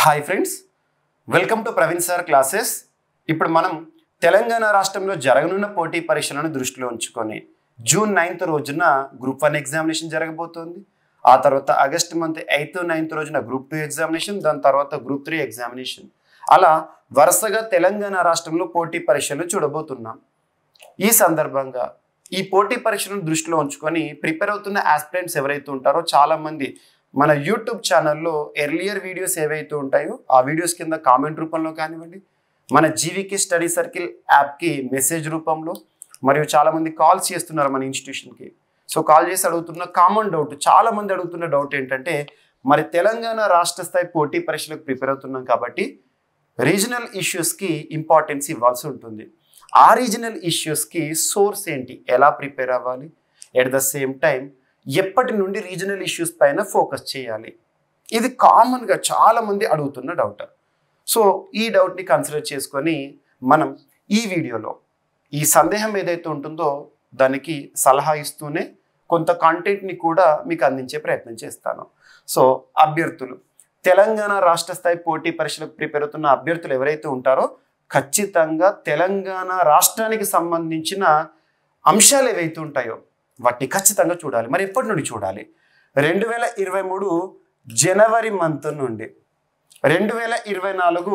hi friends welcome to Praveen sir classes ఇప్పుడు మనం తెలంగాణ రాష్ట్రంలో జరగనున్న పోటీ పరీక్షలను దృష్టిలో ఉంచుకొని జూన్ నైన్త్ రోజున గ్రూప్ వన్ ఎగ్జామినేషన్ జరగబోతోంది ఆ తర్వాత ఆగస్ట్ మంత్ ఎయిత్ నైన్త్ రోజున గ్రూప్ టూ ఎగ్జామినేషన్ దాని తర్వాత గ్రూప్ త్రీ ఎగ్జామినేషన్ అలా వరుసగా తెలంగాణ రాష్ట్రంలో పోటీ పరీక్షలు చూడబోతున్నాం ఈ సందర్భంగా ఈ పోటీ పరీక్షలను దృష్టిలో ఉంచుకొని ప్రిపేర్ అవుతున్న ఆస్పిరెంట్స్ ఎవరైతే ఉంటారో చాలా మంది మన యూట్యూబ్ ఛానల్లో ఎర్లియర్ వీడియోస్ ఏవైతే ఉంటాయో ఆ వీడియోస్ కింద కామెంట్ రూపంలో కానివ్వండి మన జీవికి స్టడీ సర్కిల్ యాప్కి మెసేజ్ రూపంలో మరియు చాలామంది కాల్స్ చేస్తున్నారు మన ఇన్స్టిట్యూషన్కి సో కాల్ చేసి అడుగుతున్న కామన్ డౌట్ చాలా మంది అడుగుతున్న డౌట్ ఏంటంటే మరి తెలంగాణ రాష్ట్ర స్థాయి పోటీ పరీక్షలకు ప్రిపేర్ అవుతున్నాం కాబట్టి రీజనల్ ఇష్యూస్కి ఇంపార్టెన్స్ ఇవ్వాల్సి ఉంటుంది ఆ రీజనల్ ఇష్యూస్కి సోర్స్ ఏంటి ఎలా ప్రిపేర్ అవ్వాలి ఎట్ ద సేమ్ టైం ఎప్పటి నుండి రీజనల్ ఇష్యూస్ పైన ఫోకస్ చేయాలి ఇది కామన్గా చాలామంది అడుగుతున్న డౌట్ సో ఈ డౌట్ని కన్సిడర్ చేసుకొని మనం ఈ వీడియోలో ఈ సందేహం ఏదైతే ఉంటుందో దానికి సలహా ఇస్తూనే కొంత కంటెంట్ని కూడా మీకు అందించే ప్రయత్నం చేస్తాను సో అభ్యర్థులు తెలంగాణ రాష్ట్ర స్థాయి పోటీ పరీక్షలకు ప్రిపేర్ అవుతున్న అభ్యర్థులు ఎవరైతే ఉంటారో ఖచ్చితంగా తెలంగాణ రాష్ట్రానికి సంబంధించిన అంశాలు ఏవైతే ఉంటాయో వాటిని ఖచ్చితంగా చూడాలి మరి ఎప్పటి నుండి చూడాలి రెండు వేల ఇరవై మూడు జనవరి మంత్ నుండి రెండు వేల ఇరవై నాలుగు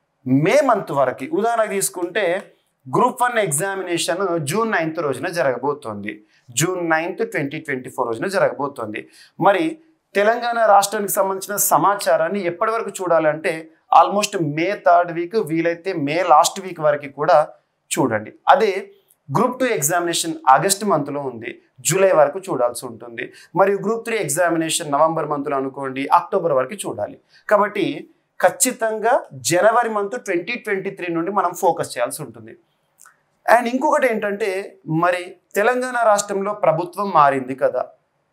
మే మంత్ వరకు ఉదాహరణకు తీసుకుంటే group one examination June ninth రోజున జరగబోతోంది June ninth twenty twenty four రోజున జరగబోతోంది మరి తెలంగాణ రాష్ట్రానికి సంబంధించిన సమాచారాన్ని ఎప్పటి వరకు చూడాలంటే ఆల్మోస్ట్ మే థర్డ్ వీక్ వీలైతే మే లాస్ట్ వీక్ వరకు కూడా చూడండి అదే గ్రూప్ టూ ఎగ్జామినేషన్ ఆగస్ట్ మంత్లో ఉంది జూలై వరకు చూడాల్సి ఉంటుంది మరియు గ్రూప్ త్రీ ఎగ్జామినేషన్ నవంబర్ మంత్లో అనుకోండి అక్టోబర్ వరకు చూడాలి కాబట్టి ఖచ్చితంగా జనవరి మంత్ ట్వంటీ ట్వంటీ త్రీ నుండి మనం ఫోకస్ చేయాల్సి ఉంటుంది అండ్ ఇంకొకటి ఏంటంటే మరి తెలంగాణ రాష్ట్రంలో ప్రభుత్వం మారింది కదా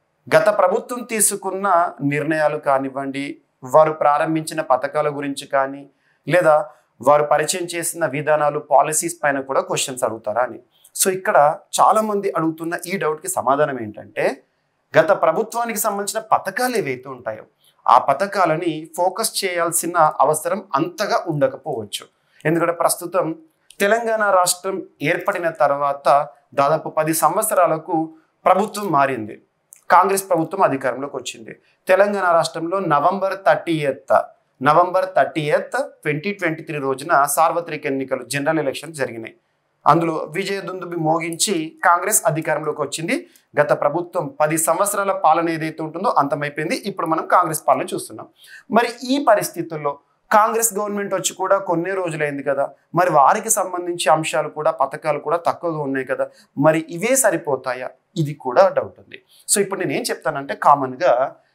గత ప్రభుత్వం తీసుకున్న నిర్ణయాలు కానివ్వండి వారు ప్రారంభించిన పథకాల గురించి కానీ లేదా వారు పరిచయం చేసిన విధానాలు పాలసీస్ పైన కూడా క్వశ్చన్స్ అడుగుతారా అని సో ఇక్కడ చాలామంది అడుగుతున్న ఈ డౌట్కి సమాధానం ఏంటంటే గత ప్రభుత్వానికి సంబంధించిన పథకాలు ఏవైతే ఉంటాయో ఆ పథకాలని ఫోకస్ చేయాల్సిన అవసరం అంతగా ఉండకపోవచ్చు ఎందుకంటే ప్రస్తుతం తెలంగాణ రాష్ట్రం ఏర్పడిన తర్వాత దాదాపు పది సంవత్సరాలకు ప్రభుత్వం మారింది కాంగ్రెస్ ప్రభుత్వం అధికారంలోకి వచ్చింది తెలంగాణ రాష్ట్రంలో November thirty eighth November thirty eighth twenty twenty three రోజున సార్వత్రిక ఎన్నికలు జనరల్ ఎలక్షన్ జరిగినాయి అందులో విజయ దుందుబి మోగించి కాంగ్రెస్ అధికారంలోకి వచ్చింది గత ప్రభుత్వం పది సంవత్సరాల పాలన ఏదైతే ఉంటుందో అంతమైపోయింది ఇప్పుడు మనం కాంగ్రెస్ పాలన చూస్తున్నాం మరి ఈ పరిస్థితుల్లో కాంగ్రెస్ గవర్నమెంట్ వచ్చి కూడా కొన్ని రోజులైంది కదా మరి వారికి సంబంధించి అంశాలు కూడా పథకాలు కూడా తక్కువగా ఉన్నాయి కదా మరి ఇవే సరిపోతాయా ఇది కూడా డౌట్ ఉంది సో ఇప్పుడు నేను ఏం చెప్తానంటే కామన్గా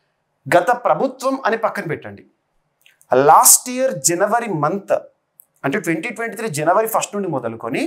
గత ప్రభుత్వం అని పక్కన పెట్టండి లాస్ట్ ఇయర్ జనవరి మంత్ అంటే ట్వంటీ ట్వంటీ త్రీ జనవరి ఫస్ట్ నుండి మొదలుకొని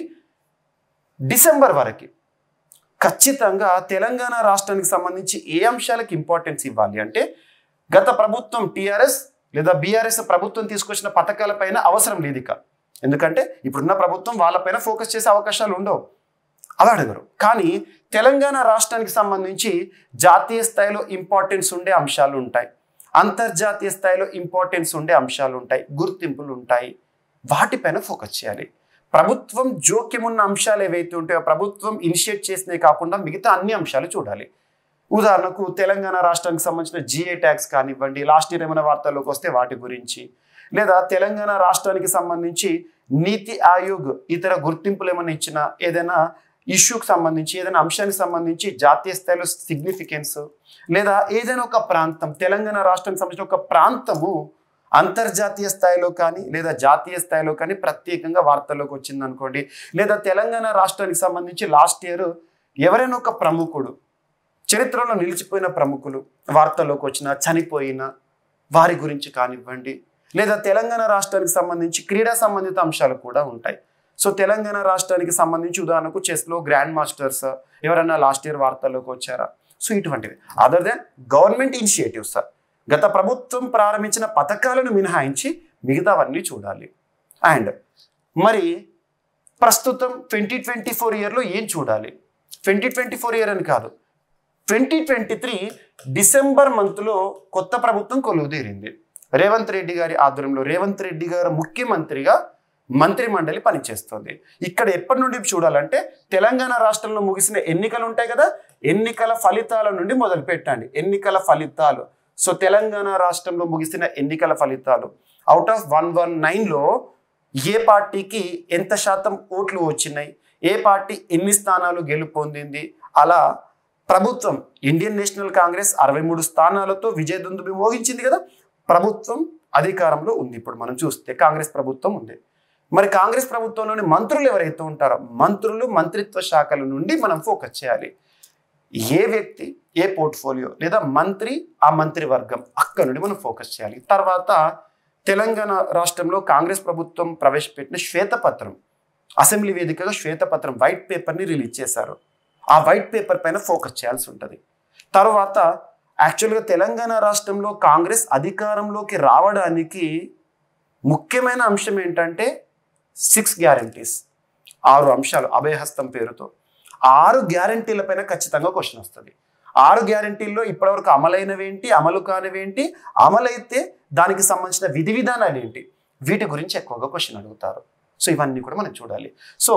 డిసెంబర్ వరకు ఖచ్చితంగా తెలంగాణ రాష్ట్రానికి సంబంధించి ఏ అంశాలకు ఇంపార్టెన్స్ ఇవ్వాలి అంటే గత ప్రభుత్వం టీఆర్ఎస్ లేదా బీఆర్ఎస్ ప్రభుత్వం తీసుకొచ్చిన పథకాలపైన అవసరం లేదు ఇక ఎందుకంటే ఇప్పుడున్న ప్రభుత్వం వాళ్ళపైన ఫోకస్ చేసే అవకాశాలు ఉండవు అలా అడగరు కానీ తెలంగాణ రాష్ట్రానికి సంబంధించి జాతీయ స్థాయిలో ఇంపార్టెన్స్ ఉండే అంశాలు ఉంటాయి అంతర్జాతీయ స్థాయిలో ఇంపార్టెన్స్ ఉండే అంశాలు ఉంటాయి గుర్తింపులు ఉంటాయి వాటిపైన ఫోకస్ చేయాలి ప్రభుత్వం జోక్యం ఉన్న అంశాలు ఏవైతే ఉంటాయో ప్రభుత్వం ఇనిషియేట్ చేసినవి కాకుండా మిగతా అన్ని అంశాలు చూడాలి ఉదాహరణకు తెలంగాణ రాష్ట్రానికి సంబంధించిన జిఏ ట్యాక్స్ కానివ్వండి లాస్ట్ ఇయర్ ఏమైనా వార్తల్లోకి వస్తే వాటి గురించి లేదా తెలంగాణ రాష్ట్రానికి సంబంధించి నీతి ఆయోగ్ ఇతర గుర్తింపులు ఏమైనా ఇచ్చిన ఏదైనా ఇష్యూకి సంబంధించి ఏదైనా అంశానికి సంబంధించి జాతీయ స్థాయిలో సిగ్నిఫికెన్స్ లేదా ఏదైనా ఒక ప్రాంతం తెలంగాణ రాష్ట్రానికి సంబంధించిన ఒక ప్రాంతము అంతర్జాతీయ స్థాయిలో కానీ లేదా జాతీయ స్థాయిలో కానీ ప్రత్యేకంగా వార్తల్లోకి వచ్చింది అనుకోండి లేదా తెలంగాణ రాష్ట్రానికి సంబంధించి లాస్ట్ ఇయర్ ఎవరైనా ఒక ప్రముఖుడు చరిత్రలో నిలిచిపోయిన ప్రముఖులు వార్తల్లోకి వచ్చిన చనిపోయిన వారి గురించి కానివ్వండి లేదా తెలంగాణ రాష్ట్రానికి సంబంధించి క్రీడా సంబంధిత అంశాలు కూడా ఉంటాయి సో తెలంగాణ రాష్ట్రానికి సంబంధించి ఉదాహరణకు చెస్లో గ్రాండ్ మాస్టర్స్ ఎవరైనా లాస్ట్ ఇయర్ వార్తల్లోకి వచ్చారా సో ఇటువంటివి అదర్ దెన్ గవర్నమెంట్ ఇనిషియేటివ్స్ గత ప్రభుత్వం ప్రారంభించిన పథకాలను మినహాయించి మిగతావన్నీ చూడాలి అండ్ మరి ప్రస్తుతం ట్వంటీ ట్వంటీ ఫోర్ ఇయర్లో ఏం చూడాలి ట్వంటీ ట్వంటీ ఫోర్ ఇయర్ అని కాదు ట్వంటీ ట్వంటీ త్రీ డిసెంబర్ మంత్లో కొత్త ప్రభుత్వం కొలువుదీరింది రేవంత్ రెడ్డి గారి ఆధ్వర్యంలో రేవంత్ రెడ్డి గారు ముఖ్యమంత్రిగా మంత్రి మండలి పనిచేస్తుంది ఇక్కడ ఎప్పటి నుండి చూడాలంటే తెలంగాణ రాష్ట్రంలో ముగిసిన ఎన్నికలు ఉంటాయి కదా ఎన్నికల ఫలితాల నుండి మొదలు పెట్టండి ఎన్నికల ఫలితాలు సో తెలంగాణ రాష్ట్రంలో ముగిసిన ఎన్నికల ఫలితాలు అవుట్ ఆఫ్ వన్ వన్ నైన్లో ఏ పార్టీకి ఎంత శాతం ఓట్లు వచ్చినాయి ఏ పార్టీ ఎన్ని స్థానాలు గెలుపొందింది అలా ప్రభుత్వం ఇండియన్ నేషనల్ కాంగ్రెస్ అరవై మూడు స్థానాలతో విజయదుందుబి మోగించింది కదా ప్రభుత్వం అధికారంలో ఉంది ఇప్పుడు మనం చూస్తే కాంగ్రెస్ ప్రభుత్వం ఉంది మరి కాంగ్రెస్ ప్రభుత్వంలోని మంత్రులు ఎవరైతే ఉంటారో మంత్రులు మంత్రిత్వ శాఖల నుండి మనం ఫోకస్ చేయాలి ఏ వ్యక్తి ఏ పోర్ట్ఫోలియో లేదా మంత్రి ఆ మంత్రి వర్గం అక్కడ నుండి మనం ఫోకస్ చేయాలి తర్వాత తెలంగాణ రాష్ట్రంలో కాంగ్రెస్ ప్రభుత్వం ప్రవేశపెట్టిన శ్వేతపత్రం అసెంబ్లీ వేదికగా శ్వేతపత్రం వైట్ పేపర్ని రిలీజ్ చేశారు ఆ వైట్ పేపర్ పైన ఫోకస్ చేయాల్సి ఉంటుంది తర్వాత యాక్చువల్గా తెలంగాణ రాష్ట్రంలో కాంగ్రెస్ అధికారంలోకి రావడానికి ముఖ్యమైన అంశం ఏంటంటే సిక్స్ గ్యారంటీస్ ఆరు అంశాలు అభయహస్తం పేరుతో ఆరు గ్యారంటీల పైన ఖచ్చితంగా క్వశ్చన్ వస్తుంది ఆరు గ్యారంటీల్లో ఇప్పటివరకు అమలైనవి ఏంటి అమలు కానివేంటి అమలైతే దానికి సంబంధించిన విధి విధానాలు ఏంటి వీటి గురించి ఎక్కువగా క్వశ్చన్ అడుగుతారు సో ఇవన్నీ కూడా మనం చూడాలి సో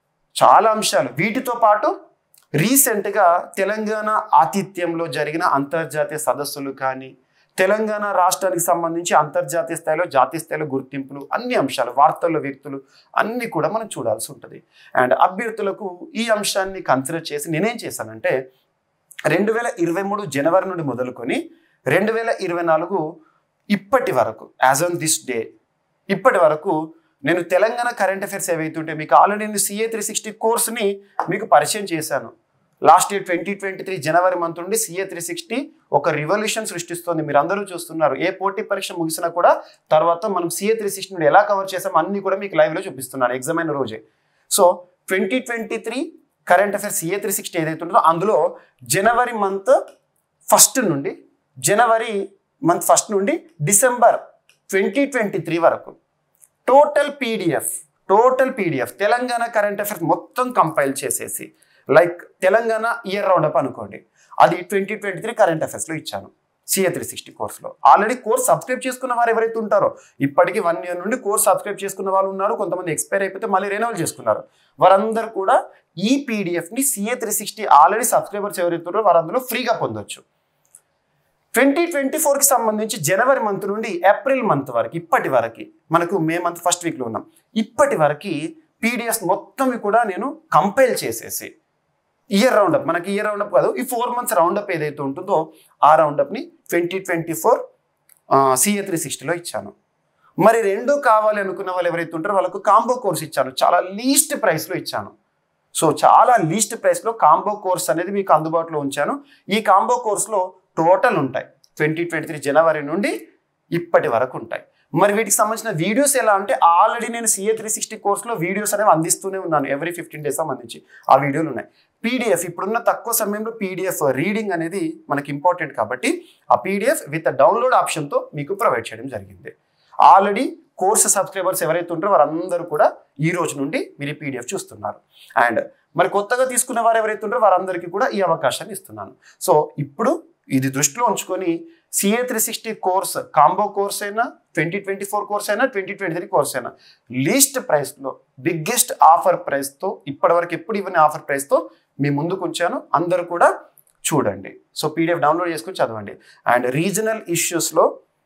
చాలా అంశాలు వీటితో పాటు రీసెంట్గా తెలంగాణ ఆతిథ్యంలో జరిగిన అంతర్జాతీయ సదస్సులు కానీ తెలంగాణ రాష్ట్రానికి సంబంధించి అంతర్జాతీయ స్థాయిలో జాతీయ స్థాయిలో గుర్తింపులు అన్ని అంశాలు వార్తల్లో వ్యక్తులు అన్ని కూడా మనం చూడాల్సి ఉంటుంది అండ్ అభ్యర్థులకు ఈ అంశాన్ని కన్సిడర్ చేసి నేనేం చేశానంటే రెండు వేల ఇరవై మూడు జనవరి నుండి మొదలుకొని రెండు వేల ఇరవై నాలుగు ఇప్పటి వరకు యాజ్ ఆన్ దిస్ డే ఇప్పటి వరకు నేను తెలంగాణ కరెంట్ అఫైర్స్ ఏవైతే ఉంటే మీకు ఆల్రెడీ నేను సిఏ త్రీ సిక్స్టీ కోర్స్ని మీకు పరిచయం చేశాను last year twenty twenty three జనవరి మంత్ నుండి సిఏ త్రీ సిక్స్టీ ఒక రివల్యూషన్ సృష్టిస్తుంది మీరు అందరూ చూస్తున్నారు ఏ పోటీ పరీక్ష ముగిసినా కూడా తర్వాత మనం సిఏ త్రీ సిక్స్టీ నుండి ఎలా కవర్ చేసాం అన్ని కూడా మీకు లైవ్లో చూపిస్తున్నాను ఎగ్జామ్ అయిన రోజే so twenty twenty three current affairs CA three sixty ఏదైతే ఉంటుందో అందులో జనవరి మంత్ ఫస్ట్ నుండి జనవరి మంత్ ఫస్ట్ నుండి డిసెంబర్ ట్వంటీ ట్వంటీ త్రీ వరకు total PDF total PDF Telangana current affairs మొత్తం కంపైల్ చేసేసి like Telangana year round up అనుకోండి అది ట్వంటీ ట్వంటీ త్రీ కరెంట్ అఫైర్స్లో ఇచ్చాను సిఏ త్రీ సిక్స్టీ కోర్స్లో ఆల్రెడీ కోర్స్ సబ్స్క్రైబ్ చేసుకున్న వారు ఎవరైతే ఉంటారో ఇప్పటికీ వన్ ఇయర్ నుండి కోర్స్ సబ్స్క్రైబ్ చేసుకున్న వాళ్ళు ఉన్నారు కొంతమంది ఎక్స్పైర్ అయిపోతే మళ్ళీ రెన్యువల్ చేసుకున్నారు వారందరూ కూడా ఈ పీడిఎఫ్ని CA three sixty already subscribers ఎవరైతే ఉన్నారో వారందరూ ఫ్రీగా పొందొచ్చు ట్వంటీ ట్వంటీ ఫోర్కి సంబంధించి జనవరి మంత్ నుండి ఏప్రిల్ మంత్ వరకు ఇప్పటి వరకు మనకు మే మంత్ ఫస్ట్ వీక్లో ఉన్నాం ఇప్పటి వరకు పీడిఎఫ్ మొత్తం కూడా నేను కంపైల్ చేసేసి ఇయర్ రౌండప్ మనకి ఇయర్ రౌండప్ కాదు ఈ ఫోర్ మంత్స్ రౌండప్ ఏదైతే ఉంటుందో ఆ రౌండప్ని twenty twenty four CA three సిక్స్టీలో ఇచ్చాను మరి రెండు కావాలి అనుకున్న వాళ్ళు ఎవరైతే ఉంటారో వాళ్ళకు కాంబో కోర్స్ ఇచ్చాను చాలా లీస్ట్ ప్రైస్లో ఇచ్చాను సో చాలా లీస్ట్ ప్రైస్లో కాంబో కోర్స్ అనేది మీకు అందుబాటులో ఉంచాను ఈ కాంబో కోర్స్లో టోటల్ ఉంటాయి ట్వంటీ ట్వంటీ త్రీ జనవరి నుండి ఇప్పటి వరకు ఉంటాయి మరి వీటికి సంబంధించిన వీడియోస్ ఎలా అంటే ఆల్రెడీ నేను సిఏ త్రీ సిక్స్టీ కోర్స్లో వీడియోస్ అనేవి అందిస్తూనే ఉన్నాను ఎవ్రీ ఫిఫ్టీన్ డేస్ సంబంధించి ఆ వీడియోలు ఉన్నాయి పీడిఎఫ్ ఇప్పుడున్న తక్కువ సమయంలో పీడిఎఫ్ రీడింగ్ అనేది మనకి ఇంపార్టెంట్ కాబట్టి ఆ పీడిఎఫ్ విత్ డౌన్లోడ్ ఆప్షన్తో మీకు ప్రొవైడ్ చేయడం జరిగింది ఆల్రెడీ కోర్స్ సబ్స్క్రైబర్స్ ఎవరైతే ఉంటారో వారందరూ కూడా ఈ రోజు నుండి మీరు ఈ పీడిఎఫ్ చూస్తున్నారు అండ్ మరి కొత్తగా తీసుకున్న వారు ఎవరైతే ఉంటారో వారందరికీ కూడా ఈ అవకాశాన్ని ఇస్తున్నాను సో ఇప్పుడు ఇది దృష్టిలో ఉంచుకొని CA three sixty course combo course అయినా ట్వంటీ ట్వంటీ ఫోర్ కోర్స్ అయినా ట్వంటీ ట్వంటీ త్రీ కోర్స్ అయినా లీస్ట్ ప్రైస్లో బిగ్గెస్ట్ ఆఫర్ ప్రైస్తో ఇప్పటివరకు ఎప్పుడు ఇవ్వని ఆఫర్ ప్రైస్తో మీ ముందుకు ఉంచాను అందరూ కూడా చూడండి సో పీడిఎఫ్ డౌన్లోడ్ చేసుకొని చదవండి అండ్ రీజనల్ ఇష్యూస్లో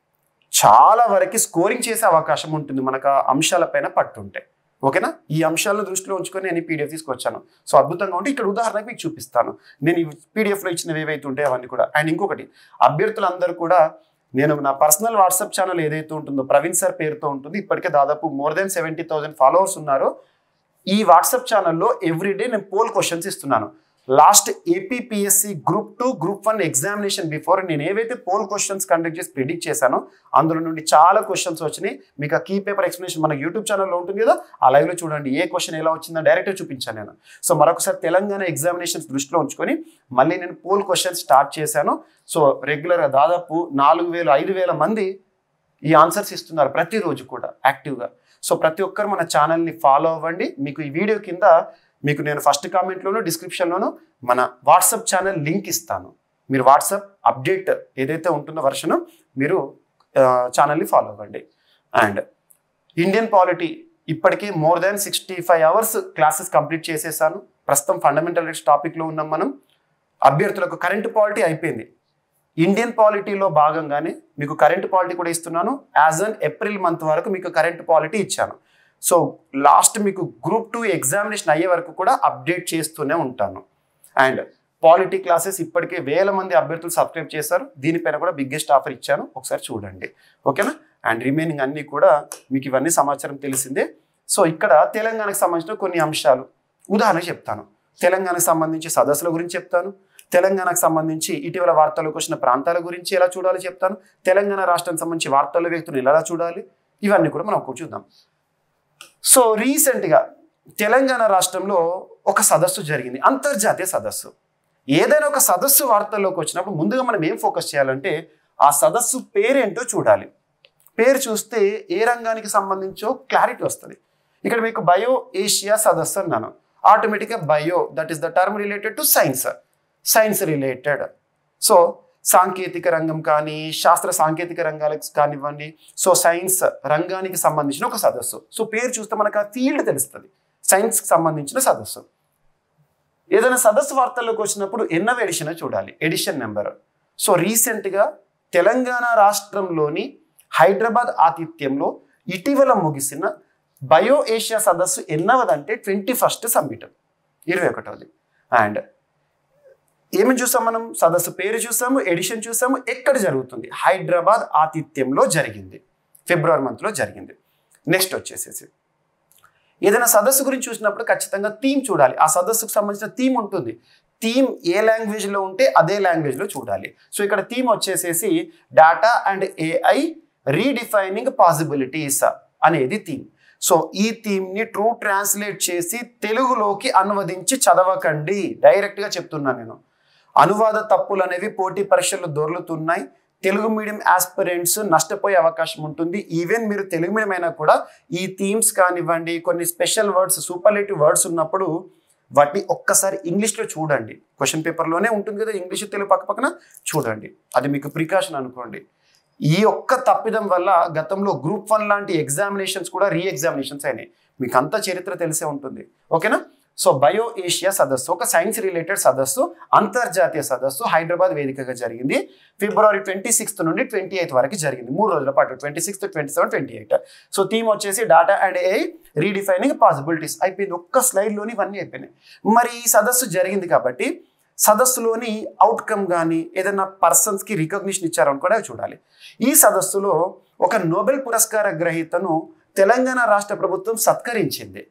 చాలా వరకు స్కోరింగ్ చేసే అవకాశం ఉంటుంది మనకు ఆ అంశాలపైన పట్టుంటే ఓకేనా ఈ అంశాలను దృష్టిలో ఉంచుకొని నేను పీడిఎఫ్ తీసుకొచ్చాను సో అద్భుతంగా ఉంటే ఇక్కడ ఉదాహరణకు మీకు చూపిస్తాను నేను ఈ పీడిఎఫ్లో ఇచ్చినవి ఏవైతే ఉంటాయో అవన్నీ కూడా అండ్ ఇంకొకటి అభ్యర్థులందరూ కూడా నేను నా పర్సనల్ వాట్సాప్ ఛానల్ ఏదైతే ఉంటుందో ప్రవీణ్ సార్ పేరుతో ఉంటుంది ఇప్పటికే దాదాపు more than seventy thousand followers ఉన్నారు ఈ వాట్సాప్ ఛానల్లో ఎవ్రీడే నేను పోల్ క్వశ్చన్స్ ఇస్తున్నాను last APPSC group two group one examination before నేను ఏవైతే పోల్ క్వశ్చన్స్ కండక్ట్ చేసి ప్రిడిక్ట్ చేశానో అందులో నుండి చాలా క్వశ్చన్స్ వచ్చినాయి మీకు ఆ కీ పేపర్ ఎక్స్ప్లెనేషన్ మన యూట్యూబ్ ఛానల్లో ఉంటుంది కదా ఆ లైవ్లో చూడండి ఏ క్వశ్చన్ ఎలా వచ్చిందో డైరెక్ట్గా చూపించాను నేను సో మరొకసారి తెలంగాణ ఎగ్జామినేషన్స్ దృష్టిలో ఉంచుకొని మళ్ళీ నేను పోల్ క్వశ్చన్స్ స్టార్ట్ చేశాను సో రెగ్యులర్గా దాదాపు నాలుగు వేలు ఐదు వేల మంది ఈ ఆన్సర్స్ ఇస్తున్నారు ప్రతిరోజు కూడా యాక్టివ్గా సో ప్రతి ఒక్కరు మన ఛానల్ని ఫాలో అవ్వండి మీకు ఈ వీడియో కింద మీకు నేను ఫస్ట్ కామెంట్లోను డిస్క్రిప్షన్లోను మన వాట్సాప్ ఛానల్ లింక్ ఇస్తాను మీరు వాట్సాప్ అప్డేట్ ఏదైతే ఉంటుందో వర్షను మీరు ఛానల్ని ఫాలో అవ్వండి అండ్ ఇండియన్ పాలిటీ ఇప్పటికీ more than sixty five hours classes complete చేసేసాను ప్రస్తుతం ఫండమెంటల్ రైట్స్ టాపిక్లో ఉన్నాం మనం అభ్యర్థులకు కరెంట్ పాలిటీ అయిపోయింది ఇండియన్ పాలిటీలో భాగంగానే మీకు కరెంట్ పాలిటీ కూడా ఇస్తున్నాను యాజ్ అన్ ఏప్రిల్ మంత్ వరకు మీకు కరెంట్ పాలిటీ ఇచ్చాను సో లాస్ట్ మీకు గ్రూప్ టూ ఎగ్జామినేషన్ అయ్యే వరకు కూడా అప్డేట్ చేస్తూనే ఉంటాను అండ్ పాలిటీ క్లాసెస్ ఇప్పటికే వేల మంది అభ్యర్థులు సబ్స్క్రైబ్ చేశారు దీనిపైన కూడా బిగ్గెస్ట్ ఆఫర్ ఇచ్చాను ఒకసారి చూడండి ఓకేనా అండ్ రిమైనింగ్ అన్నీ కూడా మీకు ఇవన్నీ సమాచారం తెలిసిందే సో ఇక్కడ తెలంగాణకు సంబంధించిన కొన్ని అంశాలు ఉదాహరణ చెప్తాను తెలంగాణకు సంబంధించి సదస్సుల గురించి చెప్తాను తెలంగాణకు సంబంధించి ఇటీవల వార్తలకు వచ్చిన ప్రాంతాల గురించి ఎలా చూడాలో చెప్తాను తెలంగాణ రాష్ట్రానికి సంబంధించి వార్తల వ్యక్తులు ఎలా చూడాలి ఇవన్నీ కూడా మనం ఒక్కటి చూద్దాం సో రీసెంట్గా తెలంగాణ రాష్ట్రంలో ఒక సదస్సు జరిగింది అంతర్జాతీయ సదస్సు ఏదైనా ఒక సదస్సు వార్తల్లోకి వచ్చినప్పుడు ముందుగా మనం ఏం ఫోకస్ చేయాలంటే ఆ సదస్సు పేరేంటో చూడాలి పేరు చూస్తే ఏ రంగానికి సంబంధించో క్లారిటీ వస్తుంది ఇక్కడ మీకు బయో ఏషియా సదస్సు అన్నాను ఆటోమేటిక్గా bio that is the term related to science science related so సాంకేతిక రంగం కానీ శాస్త్ర సాంకేతిక రంగాలకు కానివ్వండి సో సైన్స్ రంగానికి సంబంధించిన ఒక సదస్సు సో పేరు చూస్తే మనకు ఆ ఫీల్డ్ తెలుస్తుంది సైన్స్కి సంబంధించిన సదస్సు ఏదైనా సదస్సు వార్తల్లోకి వచ్చినప్పుడు ఎన్నవ ఎడిషన్ చూడాలి ఎడిషన్ నెంబర్ సో రీసెంట్గా తెలంగాణ రాష్ట్రంలోని హైదరాబాద్ ఆతిథ్యంలో ఇటీవల ముగిసిన బయో ఏషియా సదస్సు ఎన్నవదంటే ట్వంటీ ఫస్ట్ సబ్మిట్ ఇరవై ఒకటవది అండ్ ఏమి చూసాం మనం సదస్సు పేరు చూసాము ఎడిషన్ చూసాము ఎక్కడ జరుగుతుంది హైదరాబాద్ ఆతిథ్యంలో జరిగింది ఫిబ్రవరి మంత్లో జరిగింది నెక్స్ట్ వచ్చేసేసి ఏదైనా సదస్సు గురించి చూసినప్పుడు ఖచ్చితంగా థీమ్ చూడాలి ఆ సదస్సుకు సంబంధించిన థీమ్ ఉంటుంది థీమ్ ఏ లాంగ్వేజ్లో ఉంటే అదే లాంగ్వేజ్లో చూడాలి సో ఇక్కడ థీమ్ వచ్చేసేసి data and AI redefining possibilities అనేది థీమ్ సో ఈ థీమ్ని ట్రూ ట్రాన్స్లేట్ చేసి తెలుగులోకి అనువదించి చదవకండి డైరెక్ట్గా చెప్తున్నాను నేను అనువాద తప్పులు అనేవి పోటీ పరీక్షలు దొర్లుతున్నాయి తెలుగు మీడియం ఆస్పిరెంట్స్ నష్టపోయే అవకాశం ఉంటుంది ఈవెన్ మీరు తెలుగు మీడియం అయినా కూడా ఈ థీమ్స్ కానివ్వండి కొన్ని స్పెషల్ వర్డ్స్ సూపర్లేటివ్ వర్డ్స్ ఉన్నప్పుడు వాటిని ఒక్కసారి ఇంగ్లీష్లో చూడండి క్వశ్చన్ పేపర్లోనే ఉంటుంది కదా ఇంగ్లీష్ తెలుగు పక్క పక్కన చూడండి అది మీకు ప్రికాషన్ అనుకోండి ఈ ఒక్క తప్పిదం వల్ల గతంలో గ్రూప్ వన్ లాంటి ఎగ్జామినేషన్స్ కూడా రీ ఎగ్జామినేషన్స్ అయినాయి మీకు అంత చరిత్ర తెలిసే ఉంటుంది ఓకేనా సో బయో ఏషియా సదస్సు ఒక సైన్స్ రిలేటెడ్ సదస్సు అంతర్జాతీయ సదస్సు హైదరాబాద్ వేదికగా జరిగింది ఫిబ్రవరి ట్వంటీ సిక్స్త్ నుండి ట్వంటీ ఎయిత్ వరకు జరిగింది మూడు రోజుల పాటు twenty sixth twenty seven twenty eight so theme వచ్చేసి data and A redefining possibilities అయిపోయింది ఒక్క స్లైడ్లోని ఇవన్నీ అయిపోయినాయి మరి ఈ సదస్సు జరిగింది కాబట్టి సదస్సులోని అవుట్కమ్ కానీ ఏదైనా పర్సన్స్కి రికగ్నిషన్ ఇచ్చారని కూడా చూడాలి ఈ సదస్సులో ఒక నోబెల్ పురస్కార గ్రహీతను తెలంగాణ రాష్ట్ర ప్రభుత్వం సత్కరించింది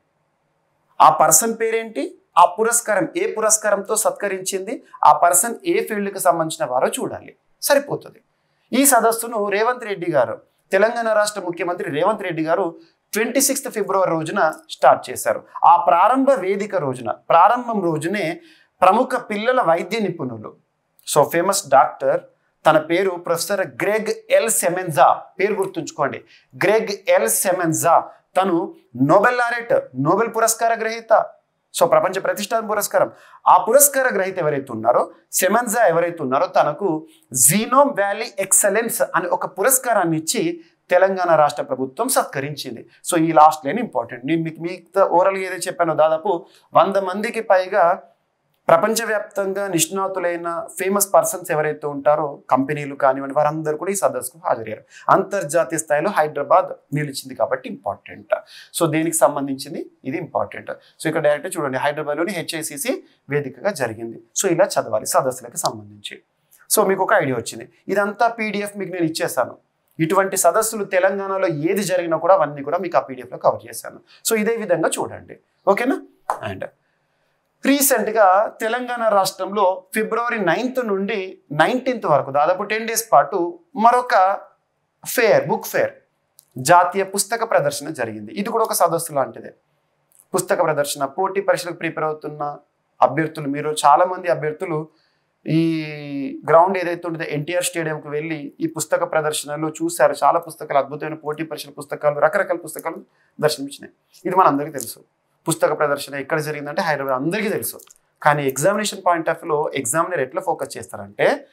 ఆ పర్సన్ పేరేంటి ఆ పురస్కారం ఏ పురస్కారంతో సత్కరించింది ఆ పర్సన్ ఏ ఫీల్డ్కి సంబంధించిన వారో చూడాలి సరిపోతుంది ఈ సదస్సును రేవంత్ రెడ్డి గారు తెలంగాణ రాష్ట్ర ముఖ్యమంత్రి రేవంత్ రెడ్డి గారు ట్వంటీ సిక్స్త్ ఫిబ్రవరి రోజున స్టార్ట్ చేశారు ఆ ప్రారంభ వేదిక రోజున ప్రారంభం రోజునే ప్రముఖ పిల్లల వైద్య నిపుణులు సో ఫేమస్ డాక్టర్ తన పేరు ప్రొఫెసర్ గ్రెగ్ ఎల్ సెమెన్జా పేరు గుర్తుంచుకోండి గ్రెగ్ ఎల్ సెమెన్జా తను నోబెల్ లారెట్ నోబెల్ పురస్కార గ్రహీత సో ప్రపంచ ప్రతిష్టాన పురస్కారం ఆ పురస్కార గ్రహీత ఎవరైతే ఉన్నారో సెమెన్జా ఎవరైతే ఉన్నారో తనకు జీనోమ్ వ్యాలీ ఎక్సలెన్స్ అనే ఒక పురస్కారాన్ని ఇచ్చి తెలంగాణ రాష్ట్ర ప్రభుత్వం సత్కరించింది సో ఈ లాస్ట్ లైన్ ఇంపార్టెంట్ నేను మీకు మిగతా ఓవరాల్గా ఏదైతే చెప్పానో దాదాపు వంద మందికి పైగా ప్రపంచవ్యాప్తంగా నిష్ణాతులైన ఫేమస్ పర్సన్స్ ఎవరైతే ఉంటారో కంపెనీలు కానివ్వండి వారందరూ కూడా ఈ సదస్సుకు హాజరయ్యారు అంతర్జాతీయ స్థాయిలో హైదరాబాద్ నిలిచింది కాబట్టి ఇంపార్టెంట్ సో దీనికి సంబంధించింది ఇది ఇంపార్టెంట్ సో ఇక్కడ డైరెక్ట్ చూడండి హైదరాబాద్లోని హెచ్ఐసిసి వేదికగా జరిగింది సో ఇలా చదవాలి సదస్సులకు సంబంధించి సో మీకు ఒక ఐడియా వచ్చింది ఇదంతా పీడిఎఫ్ మీకు నేను ఇచ్చేసాను ఇటువంటి సదస్సులు తెలంగాణలో ఏది జరిగినా కూడా అవన్నీ కూడా మీకు ఆ పీడిఎఫ్లో కవర్ చేశాను సో ఇదే విధంగా చూడండి ఓకేనా అండ్ రీసెంట్గా తెలంగాణ రాష్ట్రంలో ఫిబ్రవరి నైన్త్ నుండి నైన్టీన్త్ వరకు దాదాపు టెన్ డేస్ పాటు మరొక ఫేర్ బుక్ ఫేర్ జాతీయ పుస్తక ప్రదర్శన జరిగింది ఇది కూడా ఒక సదస్సు లాంటిదే పుస్తక ప్రదర్శన పోటీ పరీక్షలకు ప్రిపేర్ అవుతున్న అభ్యర్థులు మీరు చాలామంది అభ్యర్థులు ఈ గ్రౌండ్ ఏదైతే ఉంటుందో ఎన్టీఆర్ స్టేడియంకి వెళ్ళి ఈ పుస్తక ప్రదర్శనలో చూశారు చాలా పుస్తకాలు అద్భుతమైన పోటీ పరీక్షల పుస్తకాలు రకరకాల పుస్తకాలు దర్శనమిచ్చినాయి ఇది మన అందరికీ తెలుసు పుస్తక ప్రదర్శన ఎక్కడ జరిగిందంటే హైదరాబాద్ అందరికీ తెలుసు కానీ ఎగ్జామినేషన్ పాయింట్ ఆఫ్ వ్యూలో ఎగ్జామినర్ ఎట్లా ఫోకస్ చేస్తారంటే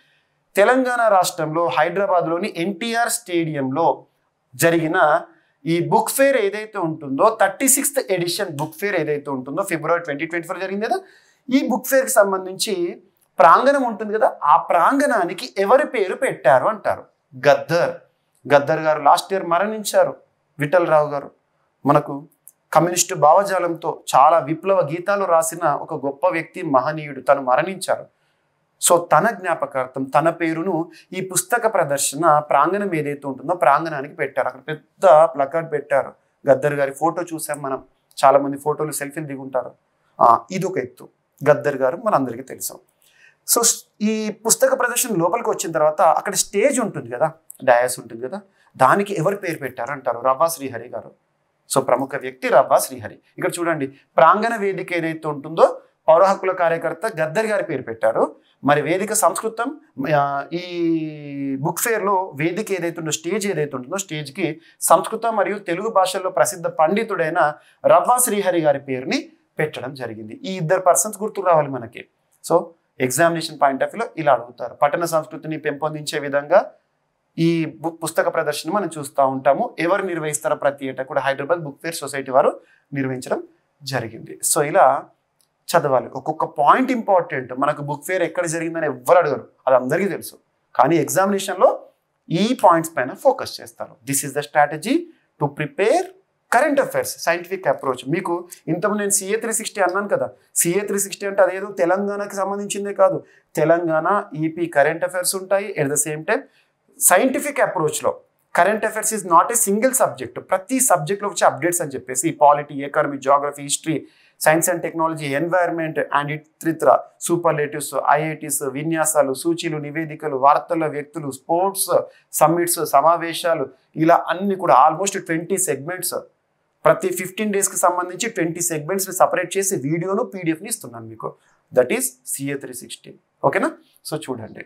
తెలంగాణ రాష్ట్రంలో హైదరాబాద్లోని ఎన్టీఆర్ స్టేడియంలో జరిగిన ఈ బుక్ ఫేర్ ఏదైతే ఉంటుందో thirty sixth edition book fair ఏదైతే ఉంటుందో ఫిబ్రవరి ట్వంటీ ట్వంటీ ఫోర్ జరిగింది కదా ఈ బుక్ ఫేర్కి సంబంధించి ప్రాంగణం ఉంటుంది కదా ఆ ప్రాంగణానికి ఎవరి పేరు పెట్టారు అంటారు గద్దర్ గద్దర్ గారు లాస్ట్ ఇయర్ మరణించారు విఠలరావు గారు మనకు కమ్యూనిస్టు భావజాలంతో చాలా విప్లవ గీతాలు రాసిన ఒక గొప్ప వ్యక్తి మహనీయుడు తను మరణించారు సో తన జ్ఞాపకార్థం తన పేరును ఈ పుస్తక ప్రదర్శన ప్రాంగణం ఏదైతే ఉంటుందో ప్రాంగణానికి పెట్టారు అక్కడ పెద్ద ప్లకార్డ్ పెట్టారు గద్దర్ గారి ఫోటో చూసాం మనం చాలా మంది ఫోటోలు సెల్ఫీలు దిగుంటారు ఆ, ఇది ఒక ఎత్తు గద్దర్ గారు మనందరికీ తెలుసు సో ఈ పుస్తక ప్రదర్శన లోపలికి వచ్చిన తర్వాత అక్కడ స్టేజ్ ఉంటుంది కదా డయాస్ ఉంటుంది కదా దానికి ఎవరు పేరు పెట్టారు అంటారు రవ్వా శ్రీహరి గారు సో ప్రముఖ వ్యక్తి రవ్వా శ్రీహరి ఇక్కడ చూడండి ప్రాంగణ వేదిక ఏదైతే ఉంటుందో పౌర హక్కుల కార్యకర్త గద్దర్ గారి పేరు పెట్టారు మరి వేదిక సంస్కృతం ఆ, ఈ బుక్ ఫేర్లో వేదిక ఏదైతే ఉందో స్టేజ్ ఏదైతే ఉంటుందో స్టేజ్కి సంస్కృతం మరియు తెలుగు భాషల్లో ప్రసిద్ధ పండితుడైన రవ్వా శ్రీహరి గారి పేరుని పెట్టడం జరిగింది ఈ ఇద్దరు పర్సన్స్ గుర్తు రావాలి మనకి సో ఎగ్జామినేషన్ పాయింట్ ఆఫ్ వ్యూలో ఇలా అడుగుతారు పట్టణ సంస్కృతిని పెంపొందించే విధంగా ఈ బుక్ పుస్తక ప్రదర్శన మనం చూస్తూ ఉంటాము ఎవరు నిర్వహిస్తారో ప్రతి ఏటా కూడా హైదరాబాద్ బుక్ ఫేర్ సొసైటీ వారు నిర్వహించడం జరిగింది సో ఇలా చదవాలి ఒక్కొక్క పాయింట్ ఇంపార్టెంట్ మనకు బుక్ ఫేర్ ఎక్కడ జరిగిందని ఎవ్వరు అడగరు అది అందరికీ తెలుసు కానీ ఎగ్జామినేషన్లో ఈ పాయింట్స్ పైన ఫోకస్ చేస్తారు this is the strategy to prepare current affairs scientific approach మీకు ఇంతకుముందు నేను సిఏ త్రీ సిక్స్టీ అన్నాను కదా సిఏ త్రీ సిక్స్టీ అంటే అదేదో తెలంగాణకి సంబంధించిందే కాదు తెలంగాణ ఈపీ కరెంట్ అఫైర్స్ ఉంటాయి at the same time scientific అప్రోచ్లో current affairs is not a single subject ప్రతి సబ్జెక్ట్లో వచ్చే అప్డేట్స్ అని చెప్పేసి polity economy geography history science and technology environment and ఇత్రిత్ర సూపర్లేటివ్స్ ఐఐటీస్ విన్యాసాలు సూచీలు నివేదికలు వార్తల వ్యక్తులు స్పోర్ట్స్ సమ్మిట్స్ సమావేశాలు ఇలా అన్ని కూడా ఆల్మోస్ట్ ట్వంటీ సెగ్మెంట్స్ ప్రతి ఫిఫ్టీన్ డేస్కి సంబంధించి ట్వంటీ సెగ్మెంట్స్ని సపరేట్ చేసి వీడియోను పీడిఎఫ్ని ఇస్తున్నాను మీకు that is CA three sixty ఓకేనా సో చూడండి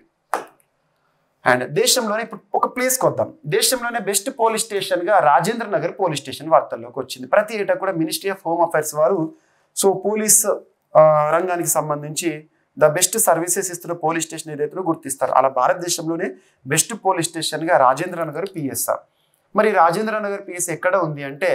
అండ్ దేశంలోనే ఇప్పుడు ఒక ప్లేస్కి వద్దాం దేశంలోనే బెస్ట్ పోలీస్ స్టేషన్గా రాజేంద్ర నగర్ పోలీస్ స్టేషన్ వార్తల్లోకి వచ్చింది ప్రతి ఏటా కూడా మినిస్ట్రీ ఆఫ్ హోమ్ అఫైర్స్ వారు సో పోలీస్ ఆ, రంగానికి సంబంధించి ద బెస్ట్ సర్వీసెస్ ఇస్తున్న పోలీస్ స్టేషన్ ఏదైతే గుర్తిస్తారు అలా భారతదేశంలోనే బెస్ట్ పోలీస్ స్టేషన్గా రాజేంద్ర నగర్ పిఎస్ఆర్ మరి రాజేంద్ర నగర్ పిఎస్ ఎక్కడ ఉంది అంటే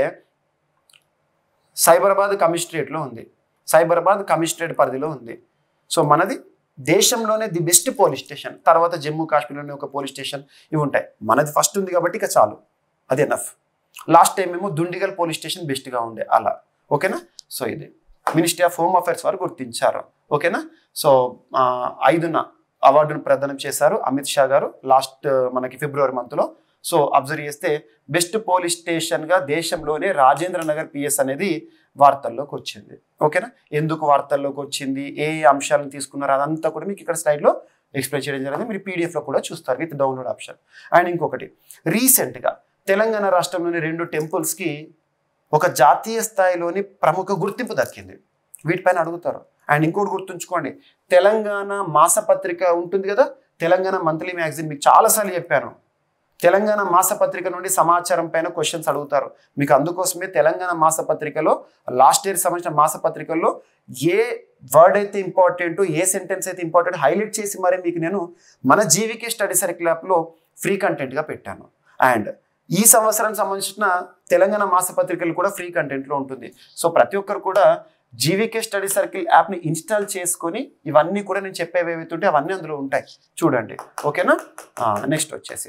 సైబరాబాద్ కమిషనరేట్లో ఉంది సైబరాబాద్ కమిషనరేట్ పరిధిలో ఉంది సో మనది దేశంలోనే ది బెస్ట్ పోలీస్ స్టేషన్ తర్వాత జమ్మూ కాశ్మీర్లోనే ఒక పోలీస్ స్టేషన్ ఇవి ఉంటాయి మనది ఫస్ట్ ఉంది కాబట్టి ఇక చాలు అది ఎనఫ్ లాస్ట్ టైం ఏమో దుండిగల్ పోలీస్ స్టేషన్ బెస్ట్గా ఉండే అలా ఓకేనా సో ఇది మినిస్ట్రీ ఆఫ్ హోమ్ అఫైర్స్ వారు గుర్తించారు ఓకేనా సో ఆ, ఐదున అవార్డును ప్రదానం చేశారు అమిత్ షా గారు లాస్ట్ మనకి ఫిబ్రవరి మంత్లో సో అబ్జర్వ్ చేస్తే బెస్ట్ పోలీస్ స్టేషన్గా దేశంలోనే రాజేంద్ర నగర్ పిఎస్ అనేది వార్తల్లోకి వచ్చింది ఓకేనా ఎందుకు వార్తల్లోకి వచ్చింది ఏ ఏ అంశాలను తీసుకున్నారు అదంతా కూడా మీకు ఇక్కడ స్లైడ్లో ఎక్స్ప్లెయిన్ చేయడం జరిగింది మీరు పీడిఎఫ్లో కూడా చూస్తారు విత్ డౌన్లోడ్ ఆప్షన్ అండ్ ఇంకొకటి రీసెంట్గా తెలంగాణ రాష్ట్రంలోని రెండు టెంపుల్స్కి ఒక జాతీయ స్థాయిలోని ప్రముఖ గుర్తింపు దక్కింది వీటిపైన అడుగుతారు అండ్ ఇంకోటి గుర్తుంచుకోండి తెలంగాణ మాసపత్రిక ఉంటుంది కదా తెలంగాణ మంత్లీ మ్యాగజైన్ మీకు చాలాసార్లు చెప్పాను తెలంగాణ మాసపత్రిక నుండి సమాచారం పైన క్వశ్చన్స్ అడుగుతారు మీకు అందుకోసమే తెలంగాణ మాసపత్రికలో లాస్ట్ ఇయర్ సంబంధించిన మాసపత్రికల్లో ఏ వర్డ్ అయితే ఇంపార్టెంట్ ఏ సెంటెన్స్ అయితే ఇంపార్టెంట్ హైలైట్ చేసి మరి మీకు నేను మన జీవికే స్టడీ సర్కిల్ యాప్లో ఫ్రీ కంటెంట్గా పెట్టాను అండ్ ఈ సంవత్సరానికి సంబంధించిన తెలంగాణ మాసపత్రికలు కూడా ఫ్రీ కంటెంట్లో ఉంటుంది సో ప్రతి ఒక్కరు కూడా జీవికే స్టడీ సర్కిల్ యాప్ని ఇన్స్టాల్ చేసుకొని ఇవన్నీ కూడా నేను చెప్పేవి ఏవైతే ఉంటే అవన్నీ అందులో ఉంటాయి చూడండి ఓకేనా నెక్స్ట్ వచ్చేసి